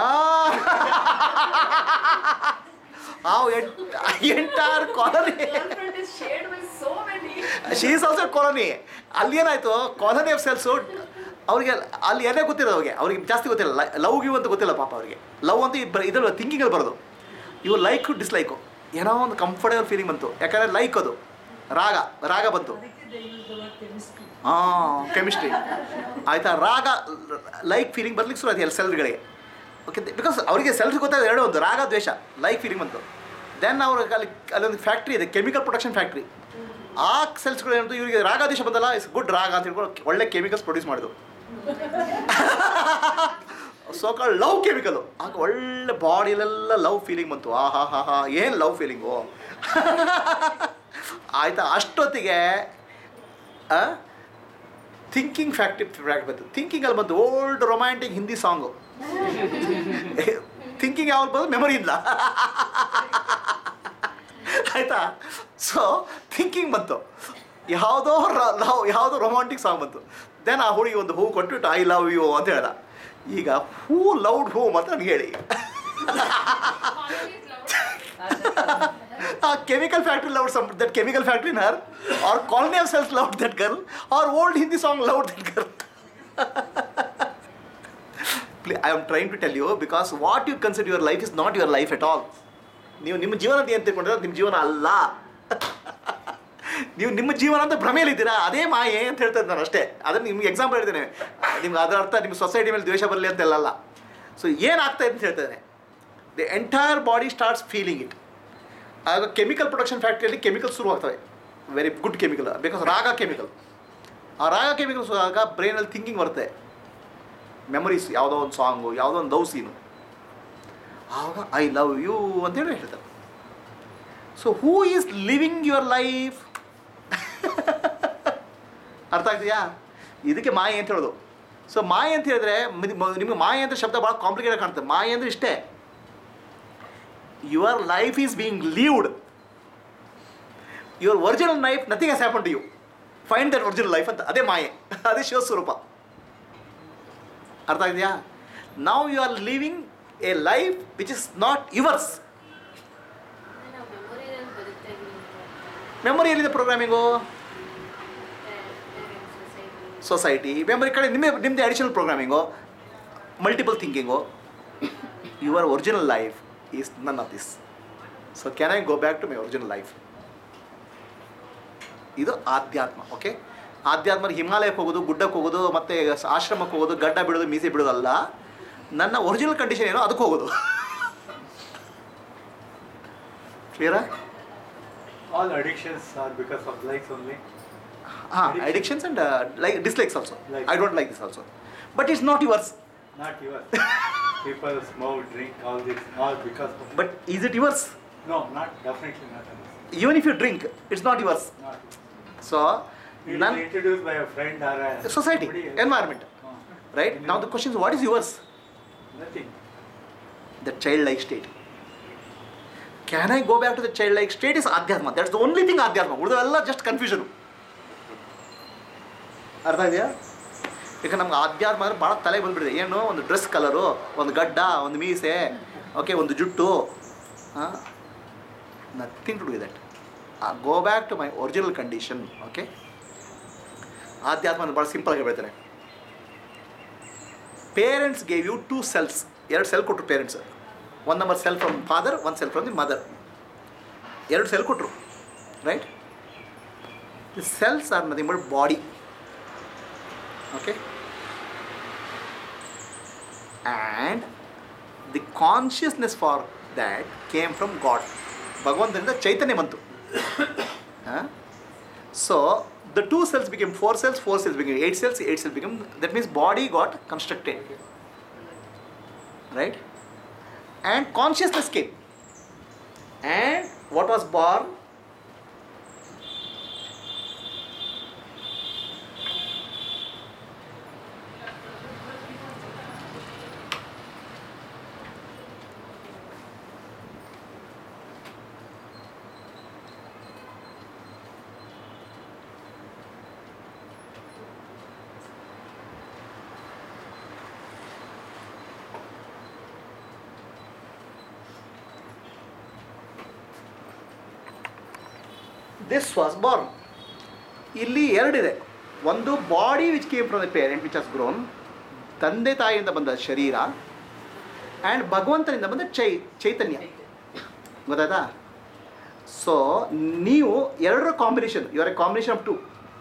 ಆ entire colony Girlfriend is shared by so many. She is also colony ಅಲ್ಲಿ ಏನಾಯ್ತು colony of cells ಅವ್ರಿಗೆ ಅಲ್ಲಿ ಏನೇ ಗೊತ್ತಿರೋದು ಅವ್ರಿಗೆ ಅವ್ರಿಗೆ ಜಾಸ್ತಿ ಗೊತ್ತಿಲ್ಲ ಲವ್ ಗಿವ್ ಅಂತ ಗೊತ್ತಿಲ್ಲ ಪಾಪ ಅವ್ರಿಗೆ ಲವ್ ಅಂತ ಇಬ್ಬರು ಇದ್ರಲ್ಲಿ ಥಿಂಕಿಂಗಲ್ಲಿ ಬರೋದು ಇವು ಲೈಕು ಡಿಸ್ಲೈಕು ಏನೋ ಒಂದು ಕಂಫರ್ಟೇಬಲ್ ಫೀಲಿಂಗ್ ಬಂತು ಯಾಕಂದರೆ ಲೈಕ್ ಅದು ರಾಗ ರಾಗ ಬಂತು ಅದಕ್ಕೆ they use the word chemistry. ಹಾಂ ಕೆಮಿಸ್ಟ್ರಿ ಆಯಿತಾ ರಾಗ ಲೈಕ್ ಫೀಲಿಂಗ್ ಬರ್ಲಿಕ್ಕೆ ಶುರು ಆಯ್ತು ಎಲ್ಲ ಸೆಲ್ಗಳಿಗೆ ಓಕೆ ಬಿಕಾಸ್ ಅವರಿಗೆ ಸೆಲ್ಸ್ ಗೊತ್ತಾಗಿದೆ ಎರಡು ಒಂದು ರಾಗ ದ್ವೇಷ ಲೈಕ್ ಫೀಲಿಂಗ್ ಬಂತು ದೆನ್ ಅವ್ರ ಅಲ್ಲಿ ಅಲ್ಲೊಂದು ಫ್ಯಾಕ್ಟ್ರಿ ಇದೆ ಕೆಮಿಕಲ್ ಪ್ರೊಡಕ್ಷನ್ ಫ್ಯಾಕ್ಟ್ರಿ ಆ ಸೆಲ್ಸ್ಗಳು ಏನಂತ ಇವರಿಗೆ ರಾಗ ದ್ವೇಷ ಬಂದಲ್ಲ ಇಸ್ ಗುಡ್ ರಾಗ ಅಂತ ಹೇಳ್ಕೊಂಡು ಒಳ್ಳೆ ಕೆಮಿಕಲ್ಸ್ ಪ್ರೊಡ್ಯೂಸ್ ಮಾಡಿದ್ರು ಸೋಕಾಲ್ ಲವ್ ಕೆಮಿಕಲು ಆಗ ಒಳ್ಳೆ ಬಾಡಿಲೆಲ್ಲ ಲವ್ ಫೀಲಿಂಗ್ ಬಂತು ಆ ಹಾ ಹಾ ಹಾ ಏನು ಲವ್ ಫೀಲಿಂಗು ಆಯಿತಾ ಅಷ್ಟೊತ್ತಿಗೆ ಥಿಂಕಿಂಗ್ ಫ್ಯಾಕ್ಟ್ರಿ ಫ್ಯಾಕ್ಟ್ ಬಂತು ಥಿಂಕಿಂಗಲ್ಲಿ ಬಂತು old romantic Hindi song thinking ಯಾವಾಗ ಬಂದು ಮೆಮೊರಿ ಇಲ್ಲ ಆಯಿತಾ ಸೊ ಥಿಂಕಿಂಗ್ ಬಂತು ಯಾವುದೋ ಲವ್ ಯಾವುದೋ ರೊಮ್ಯಾಂಟಿಕ್ ಸಾಂಗ್ ಬಂತು ದೆನ್ ಆ ಹುಡುಗಿ ಒಂದು ಹೂ ಕೊಟ್ಬಿಟ್ಟು ಐ ಲವ್ ಯು ಅಂತ ಹೇಳ್ದ ಈಗ ಹೂ ಲವ್ಡ್ ಹೂ ಅಂತ ನನಗೆ ಹೇಳಿ ಆ chemical factory love some that chemical factory in her or colony of cells love that girl or old Hindi song love that girl I am trying to tell you because what you consider your life is not your life at all ನೀವು ನಿಮ್ಮ ಜೀವನ ಅಂತ ಏನು ತಿಳ್ಕೊಂಡಿರೋ ನಿಮ್ಮ ಜೀವನ ಅಲ್ಲ ನೀವು ನಿಮ್ಮ ಜೀವನ ಅಂತ ಭ್ರಮೆಯಲ್ಲಿದ್ದೀರಾ ಅದೇ ಮಾಯೆ ಅಂತ ಹೇಳ್ತಾ ಇದ್ದೆ ನಾನು ಅಷ್ಟೇ ಅದನ್ನು ನಿಮ್ಗೆ ಎಕ್ಸಾಂಪಲ್ ಹೇಳ್ತೇನೆ ನಿಮ್ಗೆ ಅದರ ಅರ್ಥ ನಿಮ್ಮ ಸೊಸೈಟಿ ಮೇಲೆ ದ್ವೇಷ ಬರಲಿ ಅಂತೆಲ್ಲ ಸೊ ಏನಾಗ್ತಾ ಇದೆ ಅಂತ ಹೇಳ್ತೇನೆ the entire body starts feeling it ಆಗ ಕೆಮಿಕಲ್ ಪ್ರೊಡಕ್ಷನ್ ಫ್ಯಾಕ್ಟ್ರಿಯಲ್ಲಿ ಕೆಮಿಕಲ್ಸ್ ಶುರು ಆಗ್ತವೆ ವೆರಿ ಗುಡ್ ಕೆಮಿಕಲ್ ಬಿಕಾಸ್ ರಾಗ ಕೆಮಿಕಲ್ ಆ ರಾಗ ಕೆಮಿಕಲ್ಸ್ ಆಗ ಬ್ರೈನಲ್ಲಿ ಥಿಂಕಿಂಗ್ ಬರುತ್ತೆ ಮೆಮೊರೀಸ್ ಯಾವುದೋ ಒಂದು ಸಾಂಗು ಯಾವುದೋ ಒಂದು ಲವ್ ಸೀನು ಆವಾಗ ಐ ಲವ್ ಯು ಅಂತೇಳಿ ಹೇಳ್ತಾರೆ so who is living your life ಅರ್ಥ ಆಗ್ತೀಯಾ ಇದಕ್ಕೆ ಮಾಯೆ ಅಂತ ಹೇಳೋದು ಸೊ ಮಾಯೆ ಅಂತ ಹೇಳಿದ್ರೆ ಮಿದ್- ಮ- ನಿಮಗೆ ಮಾಯೆ ಅಂತ ಶಬ್ದ ಭಾಳ ಕಾಂಪ್ಲಿಕೇಟೆಡ್ ಕಾಣುತ್ತೆ ಮಾಯೆ ಅಂದರೆ ಇಷ್ಟೇ your life is being lived your original life nothing has happen to you find that original life ಅಂತ ಅದೇ ಮಾಯೆ ಅದೇ ಶಿವಸ್ವರೂಪ ಅರ್ಥ ಆಗಿದೆಯಾ ನಾವು you are living a life which is not yours ನಾವು ಮೆಮೊರಿಯಲ್ಲಿ ಬದುಕ್ತಾ ಇದ್ದೀವಿ ಮೆಮೊರಿ ಎಲ್ಲಿದೆ ಪ್ರೋಗ್ರಾಮಿಂಗು ಸೊಸೈಟಿ ಸೊಸೈಟಿ ಮೆಮೊರಿ ಕಡೆ ನಿಮ್ಮ ನಿಮ್ಮದೇ additional programming multiple thinking your original life is none of this so can I go back to my original life ಇದು ಆಧ್ಯಾತ್ಮ ಓಕೆ ಆಧ್ಯಾತ್ಮ ಹಿಮಾಲಯಕ್ಕೆ ಹೋಗೋದು ಗುಡ್ಡಕ್ಕೆ ಹೋಗೋದು ಮತ್ತು ಆಶ್ರಮಕ್ಕೆ ಹೋಗೋದು ಗಡ್ಡ ಬಿಡೋದು ಮೀಸೆ ಬಿಡೋದಲ್ಲ ನನ್ನ ಒರಿಜಿನಲ್ ಕಂಡೀಷನ್ ಏನೋ ಅದಕ್ಕೆ ಹೋಗೋದು ಕ್ಲಿಯರಾ All addictions are because of likes only. ಹಾಂ addictions and like dislikes also Like. I don't like this also but it's not yours Not yours. People smoke, drink, all this, all because of. But is it yours No, not definitely not others. Even if you drink it's not yours so It is ನನ್ introduced by a friend or a society, somebody else. environment. Uh, right now the question is what is yours Nothing. the childlike state can i go back to the childlike state is adhyatma that's the only thing adhyatma ಉಳಿದವೆಲ್ಲ just confusion ಅರ್ಥ ಇದೆಯಾ ಈಗ ನಮ್ಗೆ ಆಧ್ಯಾತ್ಮ ಅಂದ್ರೆ ಭಾಳ ತಲೆ ಬಂದ್ಬಿಟ್ಟಿದೆ ಏನು ಒಂದು ಡ್ರೆಸ್ ಕಲರು ಒಂದು ಗಡ್ಡ ಒಂದು ಮೀಸೆ ಓಕೆ ಒಂದು ಜುಟ್ಟು nothing to do that go back to my original condition okay ಆಧ್ಯಾತ್ಮ ಅಂದ್ರೆ ಭಾಳ ಸಿಂಪಲ್ ಆಗಿ ಹೇಳ್ತಾರೆ parents gave you two cells ಎರಡು ಸೆಲ್ ಕೊಟ್ಟರು parents one number cell from father one cell from the mother ಎರಡು ಸೆಲ್ ಕೊಟ್ಟರು right the cells are nothing but body okay and the consciousness for that came from God ಭಗವಂತನಿಂದ ಚೈತನ್ಯ ಬಂತು so the two cells became four cells four cells became eight cells eight cells became that means body got constructed right? And consciousness came. And what was born? This was born ಇಲ್ಲಿ ಎರಡಿದೆ ಒಂದು body which came from the parent which has grown ತಂದೆ ತಾಯಿಯಿಂದ ಬಂದ ಶರೀರ and ಭಗವಂತನಿಂದ ಬಂದ ಚೈ ಚೈತನ್ಯ ಗೊತ್ತಾಯ್ತಾ ಸೊ ನೀವು ಎರಡರ ಕಾಂಬಿನೇಷನ್ ಇವರ ಕಾಂಬಿನೇಷನ್ ಆಫ್ ಟು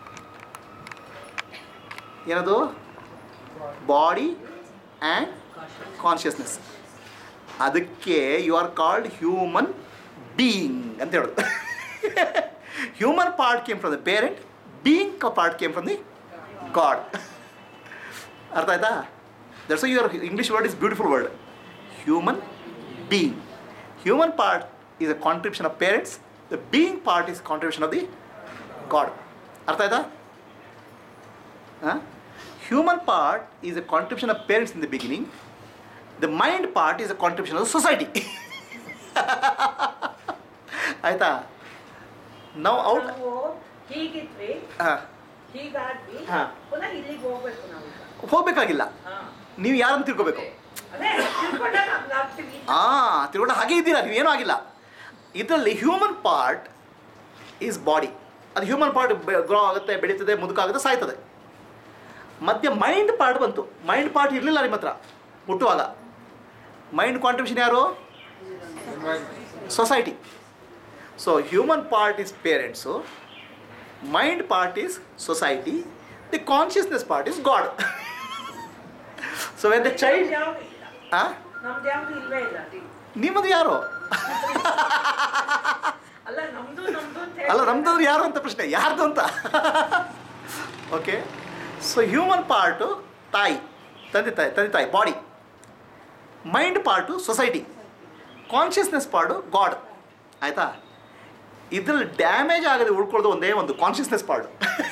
ಏನದು ಬಾಡಿ ಆ್ಯಂಡ್ ಕಾನ್ಷಿಯಸ್ನೆಸ್ ಅದಕ್ಕೆ you are called human being ಅಂತ ಹೇಳೋದು human part came from the parent being part came from the God ಅರ್ಥ ಆಯ್ತಾ that's your English word is beautiful word human being human part is a contribution of parents the being part is contribution of the God ಅರ್ಥ ಆಯ್ತಾ human part is a contribution of parents in the beginning the mind part is a contribution of society ಆಯ್ತಾ ನಾವು out ನಾವು ಹೀಗಿದ್ವಿ ಹಾಂ ಹೀಗಾದ್ವಿ ಹಾ. ಪುನಃ ಇಲ್ಲಿಗೆ ಹೋಗ್ಬೇಕು ನಾವು ಹೋಗ್ಬೇಕಾಗಿಲ್ಲ ಹಾ. ನೀವು ಯಾರನ್ನು ತಿಳ್ಕೊಬೇಕು ಅದೇ ತಿಳ್ಕೊಂಡಾಗ ಹಂಗ್ ಆಗ್ತೀವಿ ಹಾಂ ತಿಳ್ಕೊಂಡು ಹಾಗೆ ಇದ್ದೀರಾ ನೀವೇನೂ ಆಗಿಲ್ಲ ಇದರಲ್ಲಿ ಹ್ಯೂಮನ್ ಪಾರ್ಟ್ ಈಸ್ ಬಾಡಿ ಅದು ಹ್ಯೂಮನ್ ಪಾರ್ಟ್ ಗ್ರೋ ಆಗುತ್ತೆ ಬೆಳೀತದೆ ಮುದುಕಾಗುತ್ತೆ ಸಾಯ್ತದೆ ಮಧ್ಯೆ ಮೈಂಡ್ ಪಾರ್ಟ್ ಬಂತು ಮೈಂಡ್ ಪಾರ್ಟ್ ಇರಲಿಲ್ಲ ನಿಮ್ಮ ಹತ್ರ ಹುಟ್ಟುವಾಗ ಮೈಂಡ್ ಕಾಂಟ್ರಿಬ್ಯೂಷನ್ ಯಾರು society so human part is parents mind part is society the consciousness part is God so when the child ನಮ್ದ್ ಯಾವ್ದು ಇಲ್ಲ ಹಾಂ ನಮ್ದು ಯಾವ್ದು ಇಲ್ವೇ ಇಲ್ಲ ನಿಮ್ಮದು ಯಾರು ಅಲ್ಲ ನಮ್ದು ನಮ್ದು ಅಂತ ಅಲ್ಲ ಹೇಳ್ತಾರೆ. ನಮ್ದಂದ್ರೆ ಯಾರು ಅಂತ ಪ್ರಶ್ನೆ ಯಾರ್ದು ಅಂತ ಓಕೆ ಸೊ ಹ್ಯೂಮನ್ ಪಾರ್ಟು ತಾಯಿ ತಂದೆ ತಾಯಿ ತಂದೆ ತಾಯಿ body mind part society consciousness part God ಆಯಿತಾ ಇದ್ರಲ್ಲಿ ಡ್ಯಾಮೇಜ್ ಆಗದೆ ಉಳ್ಕೊಳ್ಳೋದು ಒಂದೇ ಒಂದು ಕಾನ್ಷಿಯಸ್ನೆಸ್ ಪಾರ್ಟ್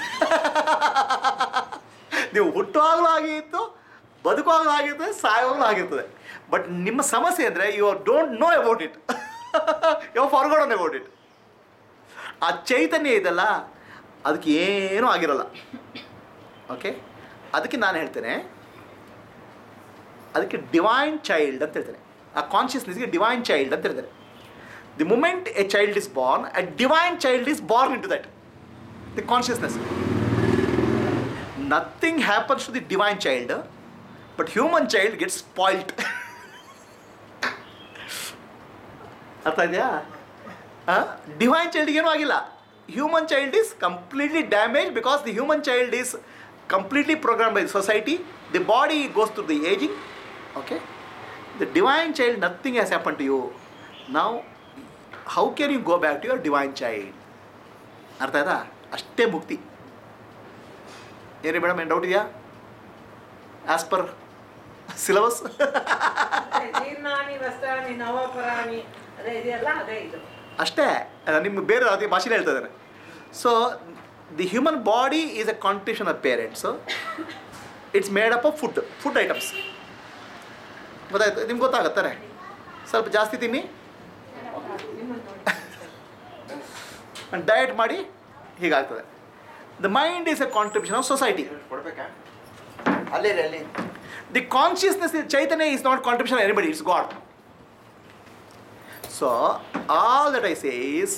ನೀವು ಹುಟ್ಟುವಾಗಲೂ ಹಾಗೆ ಇತ್ತು ಬದುಕುವಾಗಲೂ ಆಗಿರ್ತದೆ ಸಾಯುವಾಗಲೂ ಆಗಿರ್ತದೆ ಬಟ್ ನಿಮ್ಮ ಸಮಸ್ಯೆ ಅಂದರೆ you are don't know about it you are forgotten about it ಆ ಚೈತನ್ಯ ಇದೆಲ್ಲ ಅದಕ್ಕೆ ಏನೂ ಆಗಿರಲ್ಲ ಓಕೆ ಅದಕ್ಕೆ ನಾನು ಹೇಳ್ತೇನೆ ಅದಕ್ಕೆ ಡಿವೈನ್ ಚೈಲ್ಡ್ ಅಂತ ಹೇಳ್ತೇನೆ ಆ ಕಾನ್ಷಿಯಸ್ನೆಸ್ಗೆ ಡಿವೈನ್ ಚೈಲ್ಡ್ ಅಂತ ಹೇಳ್ತಾರೆ the moment a child is born a divine child is born in to that the consciousness nothing happens to the divine child but human child get spoiled ಅರ್ಥ ಇದೆಯಾ divine ಚೈಲ್ಡ್ಗೆ ಏನೂ ಆಗಿಲ್ಲ human child is completely damage because the human child is completely program by society the body goes to the ageing okay the divine child nothing has happen to you ನಾವು how can you go back to your divine child ಅರ್ಥ ಆಯ್ತಾ ಅಷ್ಟೇ ಮುಕ್ತಿ ಏನೇ madam ಏನು doubt ಇದೆಯಾ as per syllabus ಅದೇ ಜೀರ್ಣಾನಿ ವಸ್ತ್ರಾಣಿ ನವಪರಾಣಿ ಅದೇ ಇದೆಯಲ್ಲ ಅದೇ ಇದು ಅಷ್ಟೇ ನಿಮ್ಗೆ ಬೇರೆ ಅದೇ ಭಾಷೆನೇ ಹೇಳ್ತಾ ಇದ್ದಾರೆ so the human body is a contribution of parents it's made up of food food items ಗೊತ್ತಾಯ್ತು ನಿಮ್ಗೆ ಗೊತ್ತಾಗತ್ತಾರೆ ಸ್ವಲ್ಪ ಜಾಸ್ತಿ ತಿನ್ನಿ ಡಯಟ್ ಮಾಡಿ ಹೀಗಾಗ್ತದೆ the mind is a contribution of society ಕೊಡ್ಬೇಕಾ ಅಲ್ಲೇ ಅಲ್ಲಿ ದಿ ಕಾನ್ಷಿಯಸ್ನೆಸ್ ಚೈತನ್ಯ is not contribution anybody it's God so all that I say is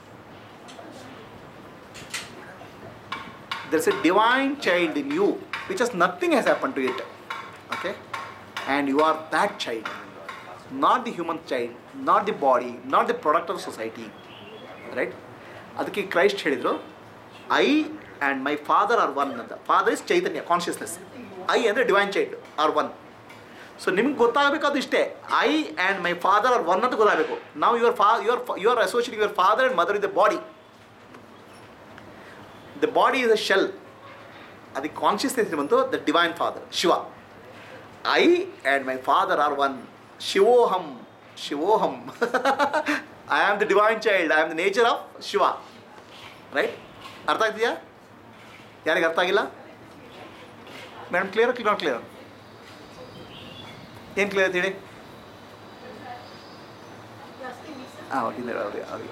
there's a divine child in you which has nothing has happened to it okay and you are that child not the human child not the body not the product of society right ಅದಕ್ಕೆ Christ ಹೇಳಿದರು I and my father are one ಅಂತ father is ಚೈತನ್ಯ consciousness I ಅಂದರೆ divine child are one so ನಿಮ್ಗೆ ಗೊತ್ತಾಗಬೇಕಾದ ಇಷ್ಟೇ I and my father are one ಅಂತ ಗೊತ್ತಾಗಬೇಕು ನಾವು your fa your your associate your father and mother is the body the body is a shell ಅದಕ್ಕೆ consciousness ಬಂತು the divine father Shiva I and my father are one ಶಿವೋಹಂ ಶಿವೋಹಂ I am the divine child I am the nature of Shiva right ಅರ್ಥ ಆಗ್ತಿದೆಯಾ ಯಾರಿಗೆ ಅರ್ಥ ಆಗಿಲ್ಲ madam clear not clear ಏನು ಕ್ಲಿಯರ್ ಅಂತ ಹೇಳಿ ಹಾಂ ಇಲ್ಲ ಅವ್ರಿಗೆ ಅವ್ರಿಗೆ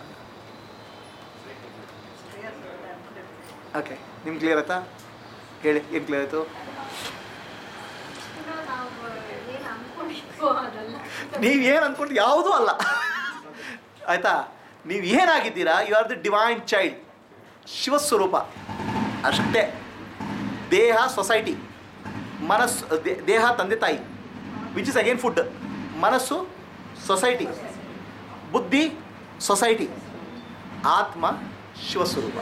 ಓಕೆ ನಿಮ್ಗೆ ಕ್ಲಿಯರ್ ಆಯ್ತಾ ಹೇಳಿ ಏನು ಕ್ಲಿಯರ್ ಆಯಿತು ನಾವು ಏನು ಅನ್ಕೊಂಡಿದ್ವೋ ಅದಲ್ಲ ನೀವು ಏನು ಅಂದ್ಕೊಂಡು ಯಾವುದೂ ಅಲ್ಲ ಆಯಿತಾ ನೀವು ಏನಾಗಿದ್ದೀರಾ you are the divine child ಶಿವಸ್ವರೂಪ ಅಷ್ಟೇ ದೇಹ ಸೊಸೈಟಿ ಮನಸ್ಸು ದೇ- ದೇಹ ತಂದೆ ತಾಯಿ ವಿಚ್ ಇಸ್ ಅಗೇನ್ ಫುಡ್ ಮನಸ್ಸು ಸೊಸೈಟಿ ಬುದ್ಧಿ ಸೊಸೈಟಿ ಆತ್ಮ ಶಿವಸ್ವರೂಪ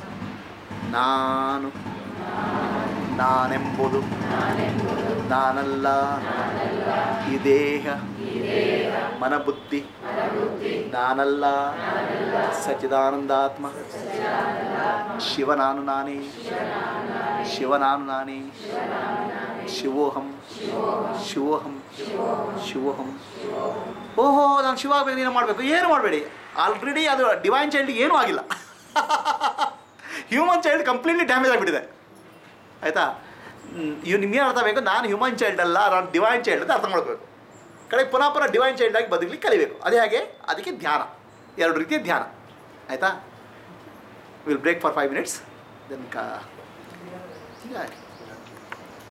ನಾನು ನಾನೆಂಬುದು ನಾನಲ್ಲ ಈ ದೇಹ ಮನಬುದ್ಧಿ ನಾನಲ್ಲ ಸಚ್ಚಿದಾನಂದಾತ್ಮ ಶಿವ ನಾನು ನಾನೇ ಶಿವ ನಾನು ನಾನೇ ಶಿವೋಹಂ ಶಿವೋಹಂ ಶಿವೋಹಂ ಓಹೋ ನಾನು ಶಿವ ಆಗಬೇಕು ನೀನು ಮಾಡಬೇಕು ಏನು ಮಾಡಬೇಡಿ ಆಲ್ರೆಡಿ ಅದು ಡಿವೈನ್ ಚೈಲ್ಡ್ಗೆ ಏನೂ ಆಗಿಲ್ಲ ಹ್ಯೂಮನ್ ಚೈಲ್ಡ್ ಕಂಪ್ಲೀಟ್ಲಿ ಡ್ಯಾಮೇಜ್ ಆಗಿಬಿಟ್ಟಿದೆ ಆಯಿತಾ ಇವ್ ನಿಮ್ಗೆ ಅರ್ಥ ಬೇಕು ನಾನು ಹ್ಯೂಮನ್ ಚೈಲ್ಡ್ ಅಲ್ಲ ನಾನು ಡಿವೈನ್ ಚೈಲ್ಡ್ ಅಂತ ಅರ್ಥ ಮಾಡ್ಕೋಬೇಕು ಕಡೆಗೆ ಪುನಃ ಪುನಃ ಡಿವೈನ್ ಚೈಲ್ಡ್ ಆಗಿ ಬದುಕಲಿಕ್ಕೆ ಕಲಿಬೇಕು ಅದೇ ಹಾಗೆ ಅದಕ್ಕೆ ಧ್ಯಾನ ಎರಡು ರೀತಿಯ ಧ್ಯಾನ ಆಯಿತಾ will break for five minutes then ಕಾ